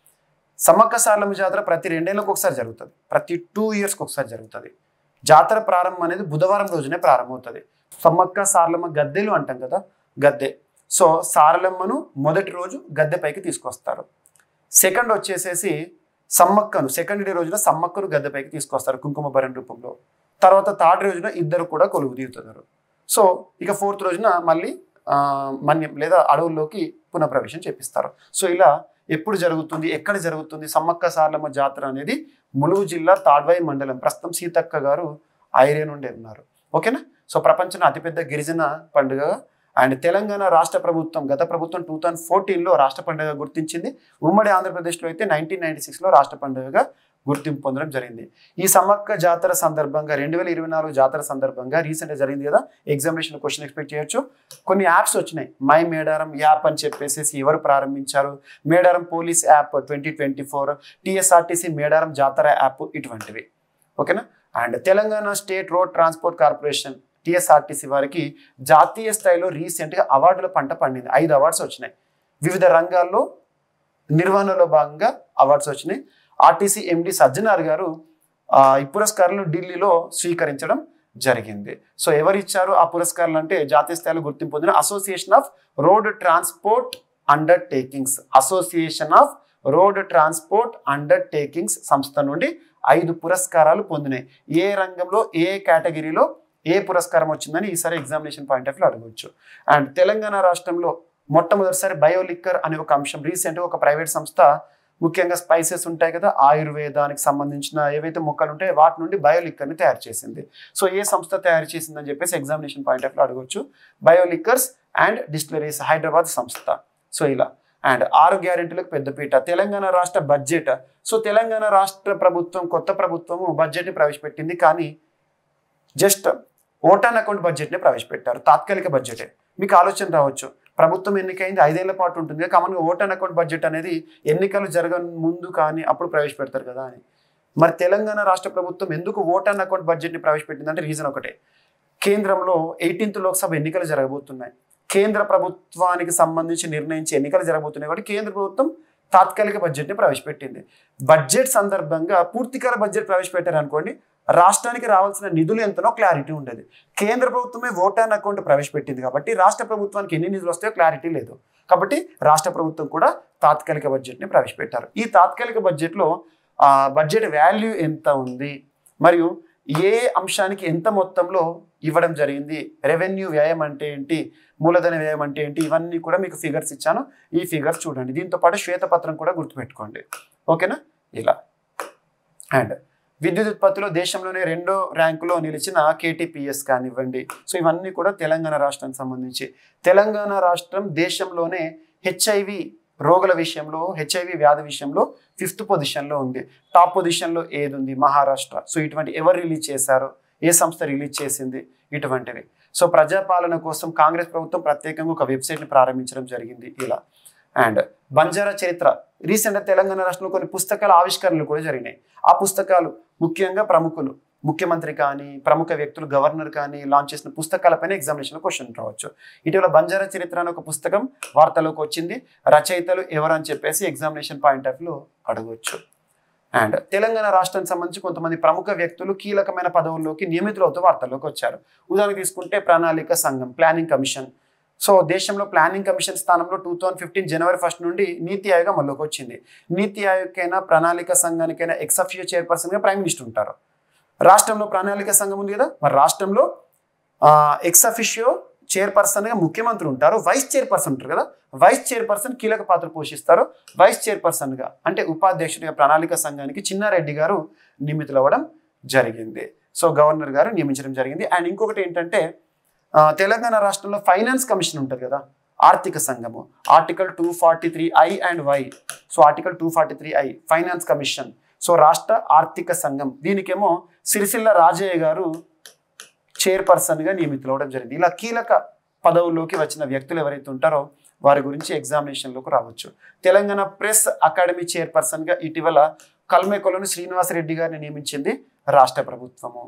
సమ్మక్క సార్లమ్మ జాతర ప్రతి రెండేళ్ళకి ఒకసారి జరుగుతుంది ప్రతి టూ ఇయర్స్కి ఒకసారి జరుగుతుంది జాతర ప్రారంభం అనేది బుధవారం రోజునే ప్రారంభమవుతుంది సమ్మక్క సార్లమ్మ గద్దెలు అంటాం కదా గద్దె సో సారలమ్మను మొదటి రోజు గద్దెపైకి తీసుకొస్తారు సెకండ్ వచ్చేసేసి సమ్మక్కను సెకండ్ డే రోజున సమ్మక్కను గద్దెపైకి తీసుకొస్తారు కుంకుమ భరణి రూపంలో తర్వాత థర్డ్ రోజున ఇద్దరు కూడా కొలువు తీరుతున్నారు సో ఇక ఫోర్త్ రోజున మళ్ళీ ఆ, మన్యం లేదా అడవుల్లోకి పునఃప్రవేశం చేపిస్తారు సో ఇలా ఎప్పుడు జరుగుతుంది ఎక్కడ జరుగుతుంది సమ్మక్క సార్లమ్మ జాతర అనేది ములుగు జిల్లా తాడ్వాయి మండలం ప్రస్తుతం సీతక్క గారు ఐరియా నుండి ఉన్నారు ఓకేనా సో ప్రపంచంలో అతిపెద్ద గిరిజన పండుగ అండ్ తెలంగాణ రాష్ట్ర ప్రభుత్వం గత ప్రభుత్వం టూ థౌజండ్ ఫోర్టీన్లో రాష్ట్ర పండుగ గుర్తించింది ఉమ్మడి ఆంధ్రప్రదేశ్లో అయితే నైన్టీన్ నైన్టీ సిక్స్లో రాష్ట్ర పండుగగా గుర్తింపు పొందడం జరిగింది ఈ సమ్మక్క జాతర సందర్భంగా రెండు వేల ఇరవై నాలుగు జాతర సందర్భంగా రీసెంట్గా జరిగింది కదా ఎగ్జామినేషన్ క్వశ్చన్ ఎక్స్పెక్ట్ చేయొచ్చు కొన్ని యాప్స్ వచ్చినాయి మై మేడారం యాప్ అని చెప్పేసి ఎవరు ప్రారంభించారు Medaram police app twenty twenty four TSRTC Medaram Jatara app ఇటువంటివి ఓకేనా and Telangana state road transport corporation TSRTC వారికి జాతీయ స్థాయిలో రీసెంట్గా అవార్డుల పంట పండింది ఐదు అవార్డ్స్ వచ్చినాయి వివిధ రంగాల్లో నిర్వహణలో భాగంగా అవార్డ్స్ వచ్చినాయి ఆర్టీసీ ఎండి సజ్జనార్ గారు ఆ, ఈ పురస్కారాలను ఢిల్లీలో స్వీకరించడం జరిగింది సో ఎవరు ఇచ్చారు ఆ పురస్కారాలు అంటే జాతీయ స్థాయిలో గుర్తింపు పొందిన association of road transport undertakings association of road transport undertakings సంస్థ నుండి ఐదు పురస్కారాలు పొందినాయి ఏ రంగంలో ఏ కేటగిరీలో ఏ పురస్కారం వచ్చిందని ఈసారి ఎగ్జామినేషన్ పాయింట్ ఆఫ్ వ్యూ అడగవచ్చు అండ్ తెలంగాణ రాష్ట్రంలో మొట్టమొదటిసారి బయోలిక్కర్ అనే ఒక అంశం రీసెంట్గా ఒక ప్రైవేట్ సంస్థ ముఖ్యంగా స్పైసెస్ ఉంటాయి కదా ఆయుర్వేదానికి సంబంధించిన ఏవైతే మొక్కలు ఉంటాయో వాటి నుండి బయోలిక్కర్ని తయారు చేసింది సో ఏ సంస్థ తయారు చేసిందని చెప్పేసి ఎగ్జామినేషన్ పాయింట్ ఆఫ్ వ్యూ అడగవచ్చు బయోలిక్కర్స్ అండ్ డిస్టిలరీస్ హైదరాబాద్ సంస్థ సో ఇలా అండ్ ఆరు గ్యారెంటీలకు పెద్దపీట తెలంగాణ రాష్ట్ర బడ్జెట్ సో తెలంగాణ రాష్ట్ర ప్రభుత్వం కొత్త ప్రభుత్వము బడ్జెట్ని ప్రవేశపెట్టింది కానీ జస్ట్ ఓటాన్ అకౌంట్ బడ్జెట్ని ప్రవేశపెట్టారు తాత్కాలిక బడ్జెటే మీకు ఆలోచన రావచ్చు ప్రభుత్వం ఎన్నికైంది ఐదేళ్ల పాటు ఉంటుంది కామన్గా ఓటాన్ అకౌంట్ బడ్జెట్ అనేది ఎన్నికలు జరగని ముందు కానీ అప్పుడు ప్రవేశపెడతారు కదా అని మరి తెలంగాణ రాష్ట్ర ప్రభుత్వం ఎందుకు ఓటాన్ అకౌంట్ బడ్జెట్ని ప్రవేశపెట్టిందంటే రీజన్ ఒకటే కేంద్రంలో ఎయిటీన్త్ లోక్సభ ఎన్నికలు జరగబోతున్నాయి కేంద్ర ప్రభుత్వానికి సంబంధించి నిర్ణయించి ఎన్నికలు జరగబోతున్నాయి కాబట్టి కేంద్ర ప్రభుత్వం తాత్కాలిక బడ్జెట్ని ప్రవేశపెట్టింది బడ్జెట్ సందర్భంగా పూర్తికాల బడ్జెట్ ప్రవేశపెట్టారు అనుకోండి రాష్ట్రానికి రావాల్సిన నిధులు ఎంతనో క్లారిటీ ఉండేది కేంద్ర ప్రభుత్వమే ఓటాన్ అకౌంట్ ప్రవేశపెట్టింది కాబట్టి రాష్ట్ర ప్రభుత్వానికి ఎన్ని నిధులు వస్తాయో క్లారిటీ లేదు కాబట్టి రాష్ట్ర ప్రభుత్వం కూడా తాత్కాలిక బడ్జెట్ని ప్రవేశపెట్టారు ఈ తాత్కాలిక బడ్జెట్లో ఆ, బడ్జెట్ వాల్యూ ఎంత ఉంది మరియు ఏ అంశానికి ఎంత మొత్తంలో ఇవ్వడం జరిగింది రెవెన్యూ వ్యయం అంటే ఏంటి మూలధన వ్యయం అంటే ఏంటి ఇవన్నీ కూడా మీకు ఫిగర్స్ ఇచ్చాను ఈ ఫిగర్స్ చూడండి దీంతో పాటు శ్వేతపత్రం కూడా గుర్తుపెట్టుకోండి ఓకేనా ఇలా అండ్ విద్యుత్ ఉత్పత్తిలో దేశంలోనే రెండో ర్యాంకులో నిలిచిన కేటీపీఎస్ కానివ్వండి సో ఇవన్నీ కూడా తెలంగాణ రాష్ట్రానికి సంబంధించి తెలంగాణ రాష్ట్రం దేశంలోనే హెచ్ఐవి రోగుల విషయంలో హెచ్ఐవి వ్యాధి విషయంలో ఫిఫ్త్ పొజిషన్లో ఉంది టాప్ పొజిషన్లో ఏది ఉంది మహారాష్ట్ర సో ఇటువంటి ఎవరు రిలీజ్ చేశారో ఏ సంస్థ రిలీజ్ చేసింది ఇటువంటివి సో ప్రజాపాలన కోసం కాంగ్రెస్ ప్రభుత్వం ప్రత్యేకంగా ఒక వెబ్సైట్ని ప్రారంభించడం జరిగింది ఇలా అండ్ బంజారా చరిత్ర రీసెంట్గా తెలంగాణ రాష్ట్రంలో కొన్ని పుస్తకాల ఆవిష్కరణలు కూడా జరిగినాయి ఆ పుస్తకాలు ముఖ్యంగా ప్రముఖులు ముఖ్యమంత్రి కానీ ప్రముఖ వ్యక్తులు గవర్నర్ కానీ లాంచ్ చేసిన పుస్తకాలపైన ఎగ్జామినేషన్లో క్వశ్చన్ రావచ్చు ఇటీవల బంజారా చరిత్ర అనే ఒక పుస్తకం వార్తలోకి వచ్చింది రచయితలు ఎవరు అని చెప్పేసి ఎగ్జామినేషన్ పాయింట్ ఆఫ్ వ్యూ అడగవచ్చు అండ్ తెలంగాణ రాష్ట్రానికి సంబంధించి కొంతమంది ప్రముఖ వ్యక్తులు కీలకమైన పదవుల్లోకి నియమితులవుతూ వార్తల్లోకి వచ్చారు ఉదాహరణ తీసుకుంటే ప్రణాళిక సంఘం ప్లానింగ్ కమిషన్ సో దేశంలో ప్లానింగ్ కమిషన్ స్థానంలో two thousand fifteen January first నుండి నీతి ఆయోగ్ అమల్లోకి వచ్చింది నీతి ఆయోగ్కైనా ప్రణాళిక సంఘానికైనా ఎక్సఫియో చైర్పర్సన్గా ప్రైమ్ మినిస్టర్ ఉంటారు రాష్ట్రంలో ప్రణాళిక సంఘం ఉంది కదా మరి రాష్ట్రంలో ఎక్సఫిషియో చైర్పర్సన్గా ముఖ్యమంత్రి ఉంటారు వైస్ చైర్పర్సన్ ఉంటారు కదా వైస్ చైర్పర్సన్ కీలక పాత్ర పోషిస్తారు వైస్ చైర్పర్సన్గా అంటే ఉపాధ్యక్షుడిగా ప్రణాళిక సంఘానికి చిన్నారెడ్డి గారు నియమితులవ్వడం జరిగింది సో గవర్నర్ గారు నియమించడం జరిగింది అండ్ ఇంకొకటి ఏంటంటే ఆ, తెలంగాణ రాష్ట్రంలో ఫైనాన్స్ కమిషన్ ఉంటుంది కదా ఆర్థిక సంఘము article two forty three I and Y so article two forty three I finance commission so రాష్ట్ర ఆర్థిక సంఘం దీనికేమో సిరిసిల్ల రాజయ్య గారు చైర్పర్సన్గా నియమితులవడం జరిగింది ఇలా కీలక పదవుల్లోకి వచ్చిన వ్యక్తులు ఎవరైతే ఉంటారో వారి గురించి ఎగ్జామినేషన్లోకి రావచ్చు తెలంగాణ ప్రెస్ అకాడమీ చైర్పర్సన్గా ఇటీవల కల్మేకొలను శ్రీనివాసరెడ్డి గారిని నియమించింది రాష్ట్ర ప్రభుత్వము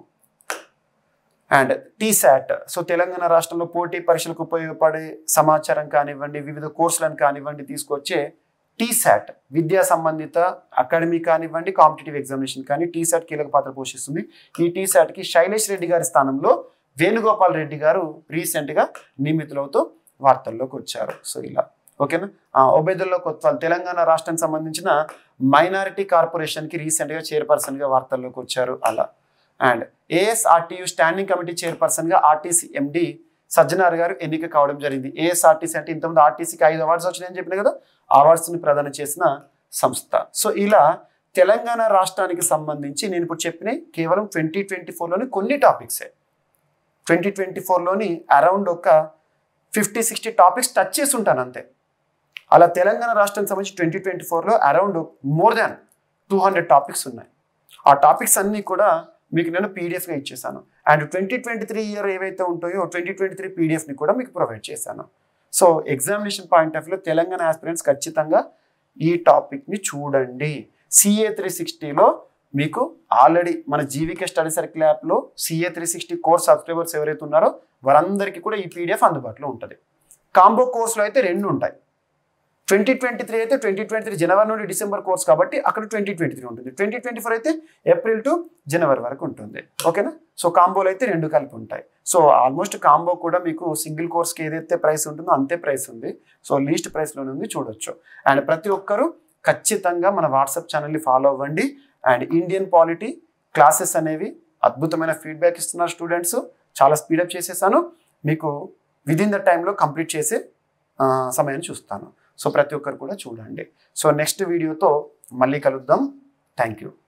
అండ్ టీశాట్ సో తెలంగాణ రాష్ట్రంలో పోటీ పరీక్షలకు ఉపయోగపడే సమాచారం కానివ్వండి వివిధ కోర్సులను కానివ్వండి తీసుకొచ్చే టీశాట్ విద్యా సంబంధిత అకాడమీ కానివ్వండి కాంపిటేటివ్ ఎగ్జామినేషన్ కానీ టీశాట్ కీలక పాత్ర పోషిస్తుంది ఈ టీశాట్కి శైలేష్ రెడ్డి గారి స్థానంలో వేణుగోపాల్ రెడ్డి గారు రీసెంట్గా నియమితులవుతూ వార్తల్లోకి వచ్చారు సో ఇలా ఓకేనా ఆ, ఒబేదుల్లా కొత్వాల్ తెలంగాణ రాష్ట్రానికి సంబంధించిన మైనారిటీ కార్పొరేషన్కి రీసెంట్గా చైర్పర్సన్గా వార్తల్లోకి వచ్చారు అలా అండ్ ఏఎస్ఆర్టీయు స్టాండింగ్ కమిటీ చైర్పర్సన్గా ఆర్టీసీ ఎండి సజ్జనార్ గారు ఎన్నిక కావడం జరిగింది ఏఎస్ఆర్టీసీ అంటే ఇంతకుముందు ఆర్టీసీకి ఐదు అవార్డ్స్ వచ్చినాయని చెప్పిన కదా అవార్డ్స్ని ప్రదానం చేసిన సంస్థ సో ఇలా తెలంగాణ రాష్ట్రానికి సంబంధించి నేను ఇప్పుడు చెప్పిన కేవలం ట్వంటీ ట్వంటీ ఫోర్లోని కొన్ని టాపిక్సే ట్వంటీ ట్వంటీ ఫోర్లోని అరౌండ్ ఒక ఫిఫ్టీ సిక్స్టీ టాపిక్స్ టచ్ చేసి ఉంటాను అంతే అలా తెలంగాణ రాష్ట్రానికి సంబంధించి ట్వంటీ ట్వంటీ ఫోర్లో around more than two hundred topics ఉన్నాయి ఆ టాపిక్స్ అన్నీ కూడా మీకు నేను పీడిఎఫ్గా ఇచ్చేసాను and twenty twenty three year ఏవైతే ఉంటాయో ట్వంటీ ట్వంటీ త్రీ పీడిఎఫ్ని కూడా మీకు ప్రొవైడ్ చేశాను సో ఎగ్జామినేషన్ పాయింట్ ఆఫ్ వ్యూలో తెలంగాణ ఆస్పిరెంట్స్ ఖచ్చితంగా ఈ టాపిక్ని చూడండి సిఏ త్రీ సిక్స్టీలో మీకు ఆల్రెడీ మన జీవికే స్టడీ సర్కిల్ యాప్లో CA three sixty course subscribers ఎవరైతే ఉన్నారో వారందరికీ కూడా ఈ పీడిఎఫ్ అందుబాటులో ఉంటుంది కాంబో కోర్సులో అయితే రెండు ఉంటాయి ట్వంటీ ట్వంటీ త్రీ అయితే ట్వంటీ ట్వంటీ త్రీ జనవరి నుండి డిసెంబర్ కోర్స్ కాబట్టి అక్కడ ట్వంటీ ట్వంటీ త్రీ ఉంటుంది ట్వంటీ ట్వంటీ ఫోర్ అయితే ఏప్రిల్ టు జనవరి వరకు ఉంటుంది ఓకేనా సో కాంబోలు అయితే రెండు కలిపి ఉంటాయి సో ఆల్మోస్ట్ కాంబో కూడా మీకు సింగిల్ కోర్స్కి ఏదైతే ప్రైస్ ఉంటుందో అంతే ప్రైస్ ఉంది సో లీస్ట్ ప్రైస్లోనే ఉంది చూడొచ్చు అండ్ ప్రతి ఒక్కరూ ఖచ్చితంగా మన వాట్సాప్ ఛానల్ని ఫాలో అవ్వండి అండ్ ఇండియన్ పాలిటీ క్లాసెస్ అనేవి అద్భుతమైన ఫీడ్బ్యాక్ ఇస్తున్నారు స్టూడెంట్స్ చాలా స్పీడప్ చేసేసాను మీకు విదిన్ ద టైంలో కంప్లీట్ చేసే ఆ, సమయాన్ని చూస్తాను సో ప్రతి ఒక్కరు కూడా చూడండి సో నెక్స్ట్ వీడియోతో మళ్ళీ కలుద్దాం థ్యాంక్ యూ